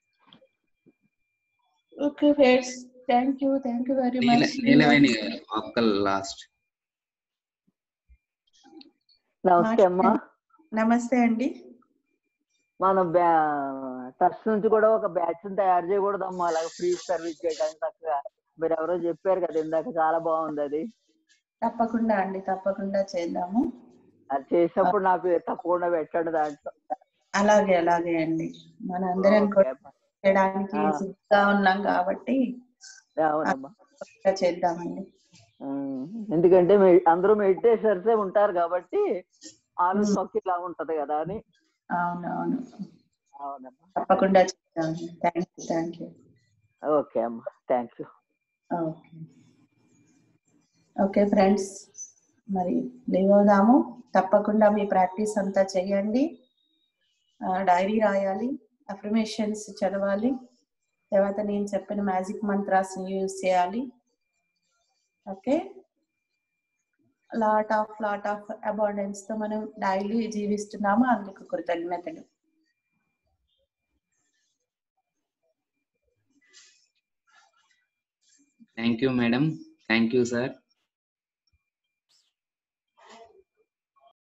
okay friends thank you thank you very Neela much Neelaveni గారు ఒక్కళ్ళు లాస్ట్ నమస్తే అమ్మా నమస్తే అండి మనం ట్రస్ట్ నుంచి కూడా ఒక బ్యాచ్ తయారు చేయకూడదమ్మా అలాగే ఫ్రీ సర్వీస్ చేయడానికి చక్కగా మీరు ఎవరో చెప్పారు కదా ఇందాక చాలా బాగుంది అది తప్పకుండా అండి తప్పకుండా చేద్దాము అది చేసినప్పుడు నా పేరు తప్పకుండా పెట్టండి దాంట్లో అలాగే అలాగే అండి మన అందరం కూడా చేయడానికి ఆ. సిద్ధంగా ఉన్నాం కాబట్టి అవునమ్మా తప్పకుండా చేద్దామండి ఉమ్, ఎందుకంటే మీ- అందరూ మెడిటేషన్సే ఉంటారు కాబట్టి ఆలు ఇలా ఉంటది కదా అని అవునవును అవునమ్మా తప్పకుండా చేద్దాం thank you thank you okay అమ్మా thank you okay okay friends మరి లీవ్ అవుదాము తప్పకుండా మీ ప్రాక్టీస్ అంతా చేయండి డైరీ రాయాలి అఫర్మేషన్స్ చదవాలి తర్వాత నేను చెప్పిన మ్యాజిక్ మంత్రాస్ యూజ్ చేయాలి okay lot of lot of abundance తో మనం డైలీ జీవిస్తున్నాము అందుకు కృతజ్ఞతలు thank you madam thank you sir